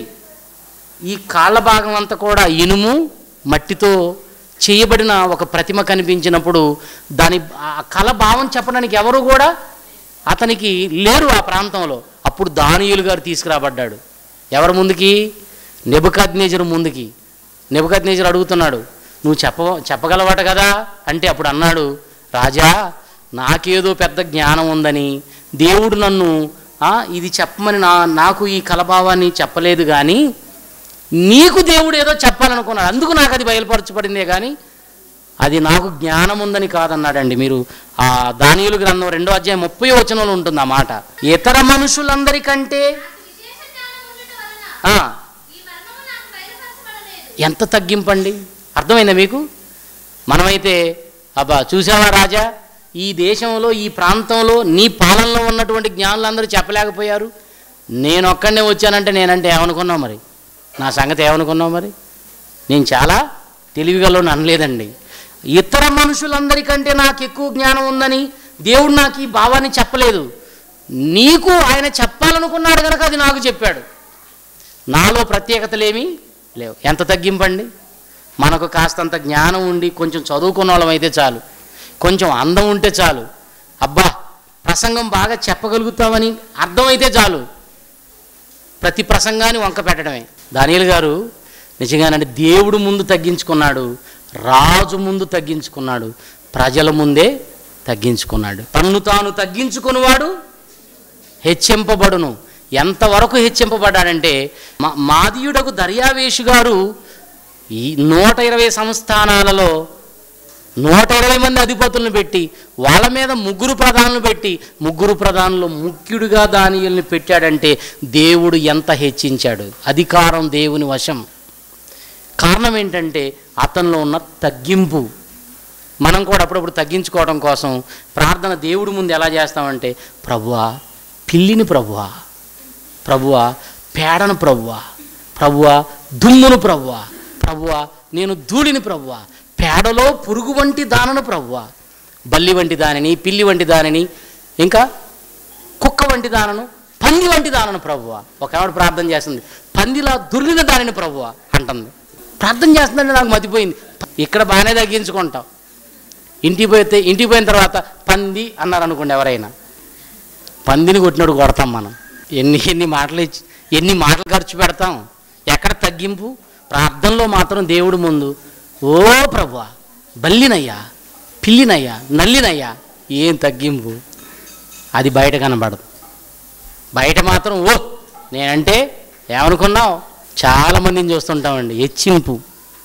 ఈ కాళ్ళ భాగం అంతా కూడా ఇనుము మట్టితో చేయబడిన ఒక ప్రతిమ కనిపించినప్పుడు దాని ఆ కళ భావం చెప్పడానికి ఎవరు కూడా అతనికి లేరు ఆ ప్రాంతంలో అప్పుడు దానియులు గారు తీసుకురాబడ్డాడు ఎవరి ముందుకి నెబుకద్నేజరు ముందుకి నెబుకద్నేజరు అడుగుతున్నాడు నువ్వు చెప్ప చెప్పగలవాట కదా అంటే అప్పుడు అన్నాడు రాజా నాకేదో పెద్ద జ్ఞానం ఉందని దేవుడు నన్ను "ఆ, ఇది చెప్పమని నా నాకు ఈ కలభావాన్ని చెప్పలేదు కానీ నీకు దేవుడు ఏదో చెప్పాలనుకున్నాడు అందుకు నాకు అది బయలుపరచబడిందే కానీ అది నాకు జ్ఞానం ఉందని కాదన్నాడండి మీరు ఆ దానియులు గ్రంథం రెండో అధ్యాయం ముప్పై వచనంలో ఉంటుంది ఆ మాట ఇతర మనుషులందరికంటే విశేష జ్ఞానం ఉండటం వలన ఆ, ఈ మర్మము నాకు బయలుపరచబడలేదు ఎంత తగ్గింపండి అర్థమైందా మీకు మనమైతే అబ్బా చూసావా రాజా ఈ దేశంలో ఈ ప్రాంతంలో నీ పాలనలో ఉన్నటువంటి జ్ఞానులందరూ చెప్పలేకపోయారు నేను ఒక్కడనే వచ్చానంటే నేనంటే ఏమనుకున్నావు మరి నా సంగతి ఏమనుకున్నావు మరి నేను చాలా తెలివిగలను అనలేదండి ఇతర మనుషులందరికంటే నాకు ఎక్కువ జ్ఞానం ఉందని దేవుడు నాకు ఈ భావాన్ని చెప్పలేదు నీకు ఆయన చెప్పాలనుకున్నాడు కనుక అది నాకు చెప్పాడు నాలో ప్రత్యేకతలేమీ లేవు ఎంత తగ్గింపండి మనకు కాస్తంత జ్ఞానం ఉండి కొంచెం చదువుకున్న వాళ్ళం అయితే చాలు కొంచెం అందం ఉంటే చాలు అబ్బా ప్రసంగం బాగా చెప్పగలుగుతామని అర్థమైతే చాలు ప్రతి ప్రసంగాన్ని వంక పెట్టడమే దానియలు గారు నిజంగానంటే దేవుడు ముందు తగ్గించుకున్నాడు రాజు ముందు తగ్గించుకున్నాడు ప్రజల ముందే తగ్గించుకున్నాడు తన్ను తాను తగ్గించుకునివాడు హెచ్చింపబడును ఎంతవరకు హెచ్చింపబడ్డాడంటే మా మాదీయుడకు దర్యావేషు గారు ఈ నూట ఇరవై సంస్థానాలలో నూట ఇరవై మంది అధిపతులను పెట్టి వాళ్ళ మీద ముగ్గురు ప్రధానులు పెట్టి ముగ్గురు ప్రధానులు ముఖ్యుడిగా దానియల్ని పెట్టాడంటే దేవుడు ఎంత హెచ్చించాడు అధికారం దేవుని వశం కారణం ఏంటంటే అతనిలో ఉన్న తగ్గింపు మనం కూడా అప్పుడప్పుడు తగ్గించుకోవడం కోసం ప్రార్థన దేవుడి ముందు ఎలా చేస్తామంటే ప్రభువా పిల్లిని ప్రభువా ప్రభువా పేడను ప్రభువా ప్రభువా దుమ్మును ప్రభువా ప్రభువా నేను ధూళిని ప్రభువా పేడలో పురుగు వంటి దానను ప్రభువా బల్లి వంటి దానిని పిల్లి వంటి దానిని ఇంకా కుక్క వంటి దానను పంది వంటి దానను ప్రభువా ఒక ఆవిడ ప్రార్థన చేస్తుంది పందిలా దుర్లిన దానిని ప్రభువా అంటుంది ప్రార్థన చేస్తుందంటే నాకు మతిపోయింది ఇక్కడ బాగానే తగ్గించుకుంటాం ఇంటికి పోతే ఇంటికి పోయిన తర్వాత పంది అన్నారు అనుకోండి ఎవరైనా పందిని కొట్టినట్టు కొడతాం మనం ఎన్ని ఎన్ని మాటలు ఇచ్చి ఎన్ని మాటలు ఖర్చు పెడతాం ఎక్కడ తగ్గింపు ప్రార్థనలో మాత్రం దేవుడి ముందు ఓ ప్రభువా బల్లినయ్యా పిల్లినయ్యా నల్లినయ్యా ఏం తగ్గింపు అది బయట కనబడదు బయట మాత్రం ఓ నేనంటే ఏమనుకున్నావు చాలామందిని చూస్తుంటామండి హెచ్చింపు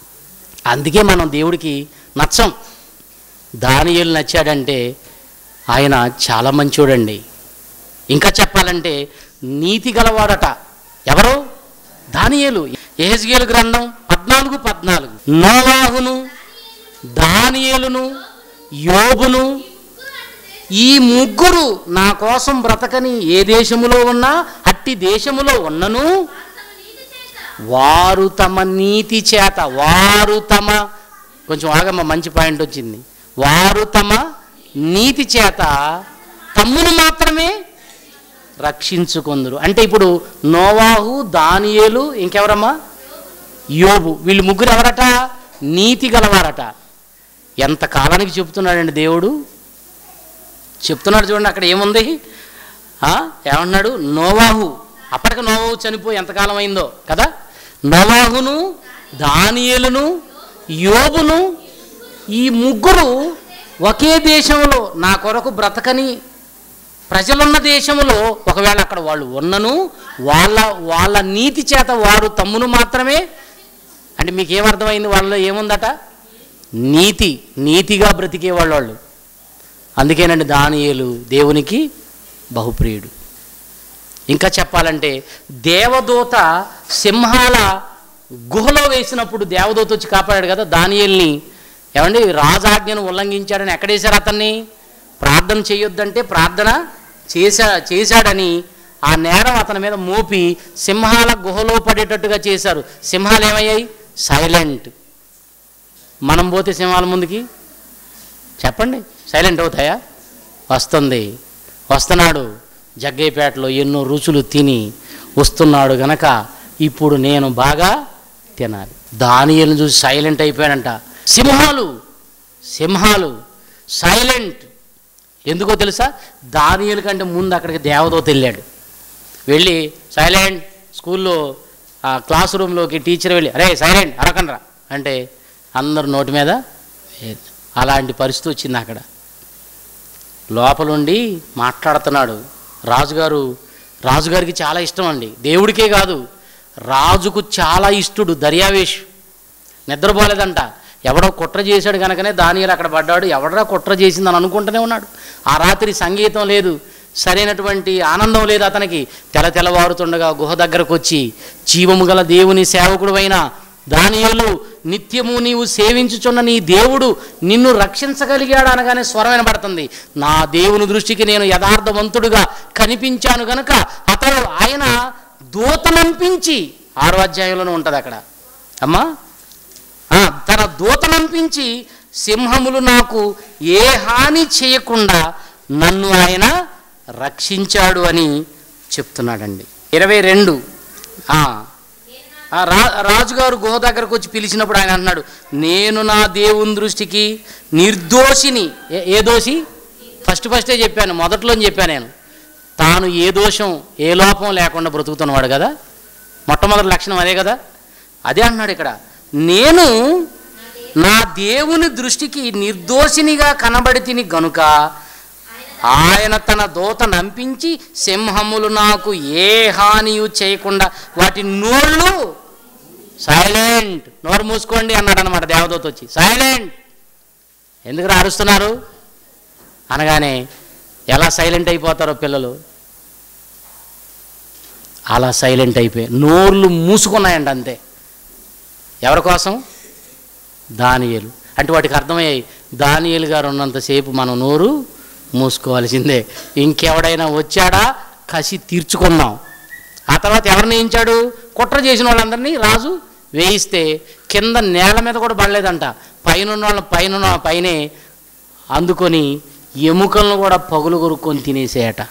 అందుకే మనం దేవుడికి నచ్చం దానియేలు నచ్చాడంటే ఆయన చాలా మంచోడండి ఇంకా చెప్పాలంటే నీతి గలవాడట ఎవరు దానియేలు ఏహెజ్గేలు గ్రంథం పద్నాలుగు పద్నాలుగు నోవాహును దానియేలును యోబును ఈ ముగ్గురు నా కోసం బ్రతకని ఏ దేశములో ఉన్నా అట్టి దేశములో ఉన్నను వారు తమ నీతి చేత వారు తమ కొంచెం ఆగమ్మ మంచి పాయింట్ వచ్చింది వారు తమ నీతి చేత తమ్మును మాత్రమే రక్షించుకుందరు అంటే ఇప్పుడు నోవాహు దానియేలు ఇంకెవరమ్మా యోబు వీళ్ళు ముగ్గురు ఎవరట నీతి గలవారట ఎంత కాలానికి చెప్తున్నాడండి దేవుడు చెప్తున్నాడు చూడండి అక్కడ ఏముంది ఆ, ఏమన్నాడు నోవాహు అప్పటికి నోవాహు చనిపోయి ఎంతకాలం అయిందో కదా నోవాహును దానియేలును యోబును ఈ ముగ్గురు ఒకే దేశంలో నా కొరకు బ్రతకని ప్రజలున్న దేశంలో ఒకవేళ అక్కడ వాళ్ళు ఉన్నను వాళ్ళ వాళ్ళ నీతి చేత వారు తమ్మును మాత్రమే అంటే మీకు ఏమర్థమైంది వాళ్ళలో ఏముందట నీతి నీతిగా బ్రతికే వాళ్ళు అందుకేనండి దానియేలు దేవునికి బహుప్రియుడు ఇంకా చెప్పాలంటే దేవదూత సింహాల గుహలో వేసినప్పుడు దేవదూత వచ్చి కాపాడాడు కదా దానియల్ని ఏమండి రాజాజ్ఞను ఉల్లంఘించాడని ఎక్కడేశారు అతన్ని ప్రార్థన చేయొద్దంటే ప్రార్థన చేశా చేశాడని ఆ నేరం అతని మీద మోపి సింహాల గుహలో పడేటట్టుగా చేశారు సింహాలు ఏమయ్యాయి సైలెంట్ మనం పోతే సింహాల ముందుకి చెప్పండి సైలెంట్ అవుతాయా వస్తుంది వస్తున్నాడు జగ్గయ్యపేటలో ఎన్నో రుచులు తిని వస్తున్నాడు గనక ఇప్పుడు నేను బాగా తినాలి దానియలను చూసి సైలెంట్ అయిపోయాడంట సింహాలు సింహాలు సైలెంట్ ఎందుకో తెలుసా దానియలు కంటే ముందు అక్కడికి దేవదూత వెళ్ళాడు వెళ్ళి సైలెంట్ స్కూల్లో ఆ క్లాస్ రూమ్లోకి టీచర్ వెళ్ళి అరే సైలెంట్ అరకండ్రా అంటే అందరు నోటి మీద వేలు. అలాంటి పరిస్థితి వచ్చింది అక్కడ లోపలుండి మాట్లాడుతున్నాడు రాజుగారు రాజుగారికి చాలా ఇష్టం అండి దేవుడికే కాదు రాజుకు చాలా ఇష్టడు దర్యావేష్ నిద్రపోలేదంట ఎవడో కుట్ర చేశాడు కనుకనే దానియలు అక్కడ పడ్డాడు ఎవడరా కుట్ర చేసిందని అనుకుంటూనే ఉన్నాడు ఆ రాత్రి సంగీతం లేదు సరైనటువంటి ఆనందం లేదు అతనికి తెల తెల్లవారుతుండగా గుహ దగ్గరకు వచ్చి జీవము గల దేవుని సేవకుడువైన దానియలు నిత్యము నీవు సేవించుచున్న నీ దేవుడు నిన్ను రక్షించగలిగాడు అనగానే స్వరం వినబడుతుంది నా దేవుని దృష్టికి నేను యథార్థవంతుడుగా కనిపించాను గనుక అతడు ఆయన దూతనంపించి ఆరో అధ్యాయంలోనే ఉంటుంది అక్కడ అమ్మా ఆ, తన దూతనంపించి సింహములు నాకు ఏ హాని చేయకుండా నన్ను ఆయన రక్షించాడు అని చెప్తున్నాడండి ఇరవై రెండు ఆ, ఆ రా రాజుగారు గుహ దగ్గరకు వచ్చి పిలిచినప్పుడు ఆయన అన్నాడు నేను నా దేవుని దృష్టికి నిర్దోషిని ఏ- ఏ దోషి ఫస్ట్ ఫస్టే చెప్పాను మొదట్లో చెప్పాను నేను తాను ఏ దోషం ఏ లోపం లేకుండా బ్రతుకుతున్నవాడు కదా మొట్టమొదటి లక్షణం అదే కదా అదే అంటున్నాడు ఇక్కడ నేను నా దేవుని దృష్టికి నిర్దోషినిగా కనబడి తిని గనుక ఆయన తన దూత నంపించి సింహములు నాకు ఏ హానియు చేయకుండా వాటి నోళ్ళు సైలెంట్ నోరు మూసుకోండి అన్నాడు అనమాట దేవదూత వచ్చి సైలెంట్ ఎందుకు అరుస్తున్నారు అనగానే ఎలా సైలెంట్ అయిపోతారో పిల్లలు అలా సైలెంట్ అయిపోయి నోర్లు మూసుకున్నాయండి అంతే ఎవరి కోసం దానియేలు అంటే వాటికి అర్థమయ్యాయి దానియేలు గారు ఉన్నంతసేపు మనం నోరు మూసుకోవాల్సిందే ఇంకెవడైనా వచ్చాడా కసి తీర్చుకుందాం ఆ తర్వాత ఎవరిని వేయించాడు కుట్ర చేసిన వాళ్ళందరినీ రాజు వేయిస్తే కింద నేల మీద కూడా పడలేదంట పైన ఉన్న వాళ్ళ పైన ఉన్న పైనే అందుకొని ఎముకలను కూడా పగులు కొరుక్కొని తినేసేయట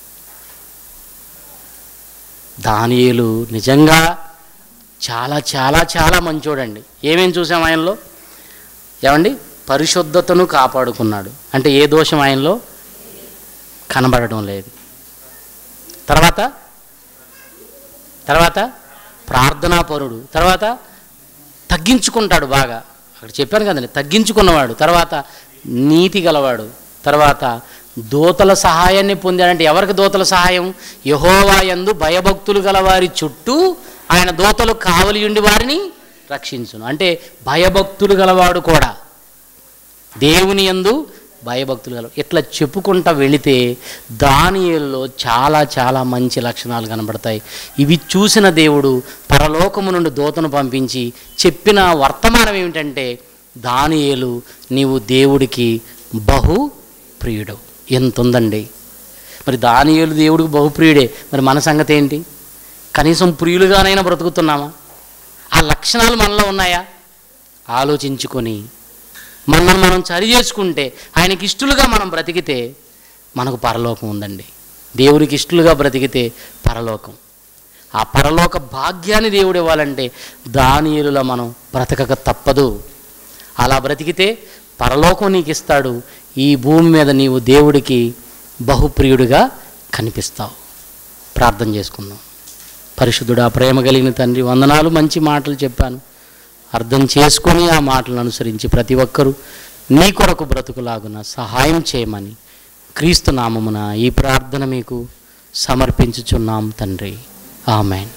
దానియేలు నిజంగా చాలా చాలా చాలా మంచోడండి ఏమేం చూసాం ఆయనలో ఏమండి పరిశుద్ధతను కాపాడుకున్నాడు అంటే ఏ దోషం ఆయనలో కనబడడం లేదు తర్వాత తర్వాత ప్రార్థనాపరుడు తర్వాత తగ్గించుకుంటాడు బాగా అక్కడ చెప్పాను కదండి తగ్గించుకున్నవాడు తర్వాత నీతి గలవాడు తర్వాత దూతల సహాయాన్ని పొందాడంటే ఎవరికి దూతల సహాయం యహోవా యందు భయభక్తులు గలవారి చుట్టూ ఆయన దూతలు కావలి ఉండి వారిని రక్షించును అంటే భయభక్తులు గలవాడు కూడా దేవుని యందు భయభక్తులు గల ఇట్లా చెప్పుకుంటా వెళితే దానియేలులో చాలా చాలా మంచి లక్షణాలు కనబడతాయి ఇవి చూసిన దేవుడు పరలోకము నుండి దూతను పంపించి చెప్పిన వర్తమానం ఏమిటంటే దానియేలు నీవు దేవుడికి బహు ప్రియుడు ఎంత ఉందండి మరి దానియేలు దేవుడికి బహుప్రియుడే మరి మన సంగతి ఏంటి కనీసం ప్రియులుగానైనా బ్రతుకుతున్నామా ఆ లక్షణాలు మనలో ఉన్నాయా ఆలోచించుకొని మనల్ని మనం సరి చేసుకుంటే ఆయనకి ఇష్టలుగా మనం బ్రతికితే మనకు పరలోకం ఉందండి దేవుడికి ఇష్టలుగా బ్రతికితే పరలోకం ఆ పరలోక భాగ్యాన్ని దేవుడు ఇవ్వాలంటే దానియులలో మనం బ్రతకక తప్పదు అలా బ్రతికితే పరలోకం నీకు ఇస్తాడు ఈ భూమి మీద నీవు దేవుడికి బహుప్రియుడిగా కనిపిస్తావు ప్రార్థన చేసుకుందాం పరిశుద్ధుడా ప్రేమ కలిగిన తండ్రి వందనాలు మంచి మాటలు చెప్పాను అర్థం చేసుకొని ఆ మాటలను అనుసరించి ప్రతి ఒక్కరూ నీ కొరకు బ్రతుకులాగున సహాయం చేయమని క్రీస్తు నామమున ఈ ప్రార్థన మీకు సమర్పించుచున్నాం తండ్రి ఆమెన్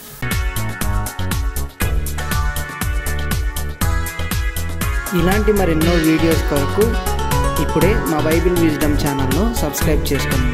ఇలాంటి మరెన్నో వీడియోస్ కొరకు ఇప్పుడే మా బైబిల్ విజ్డమ్ ఛానల్ను సబ్స్క్రైబ్ చేసుకోండి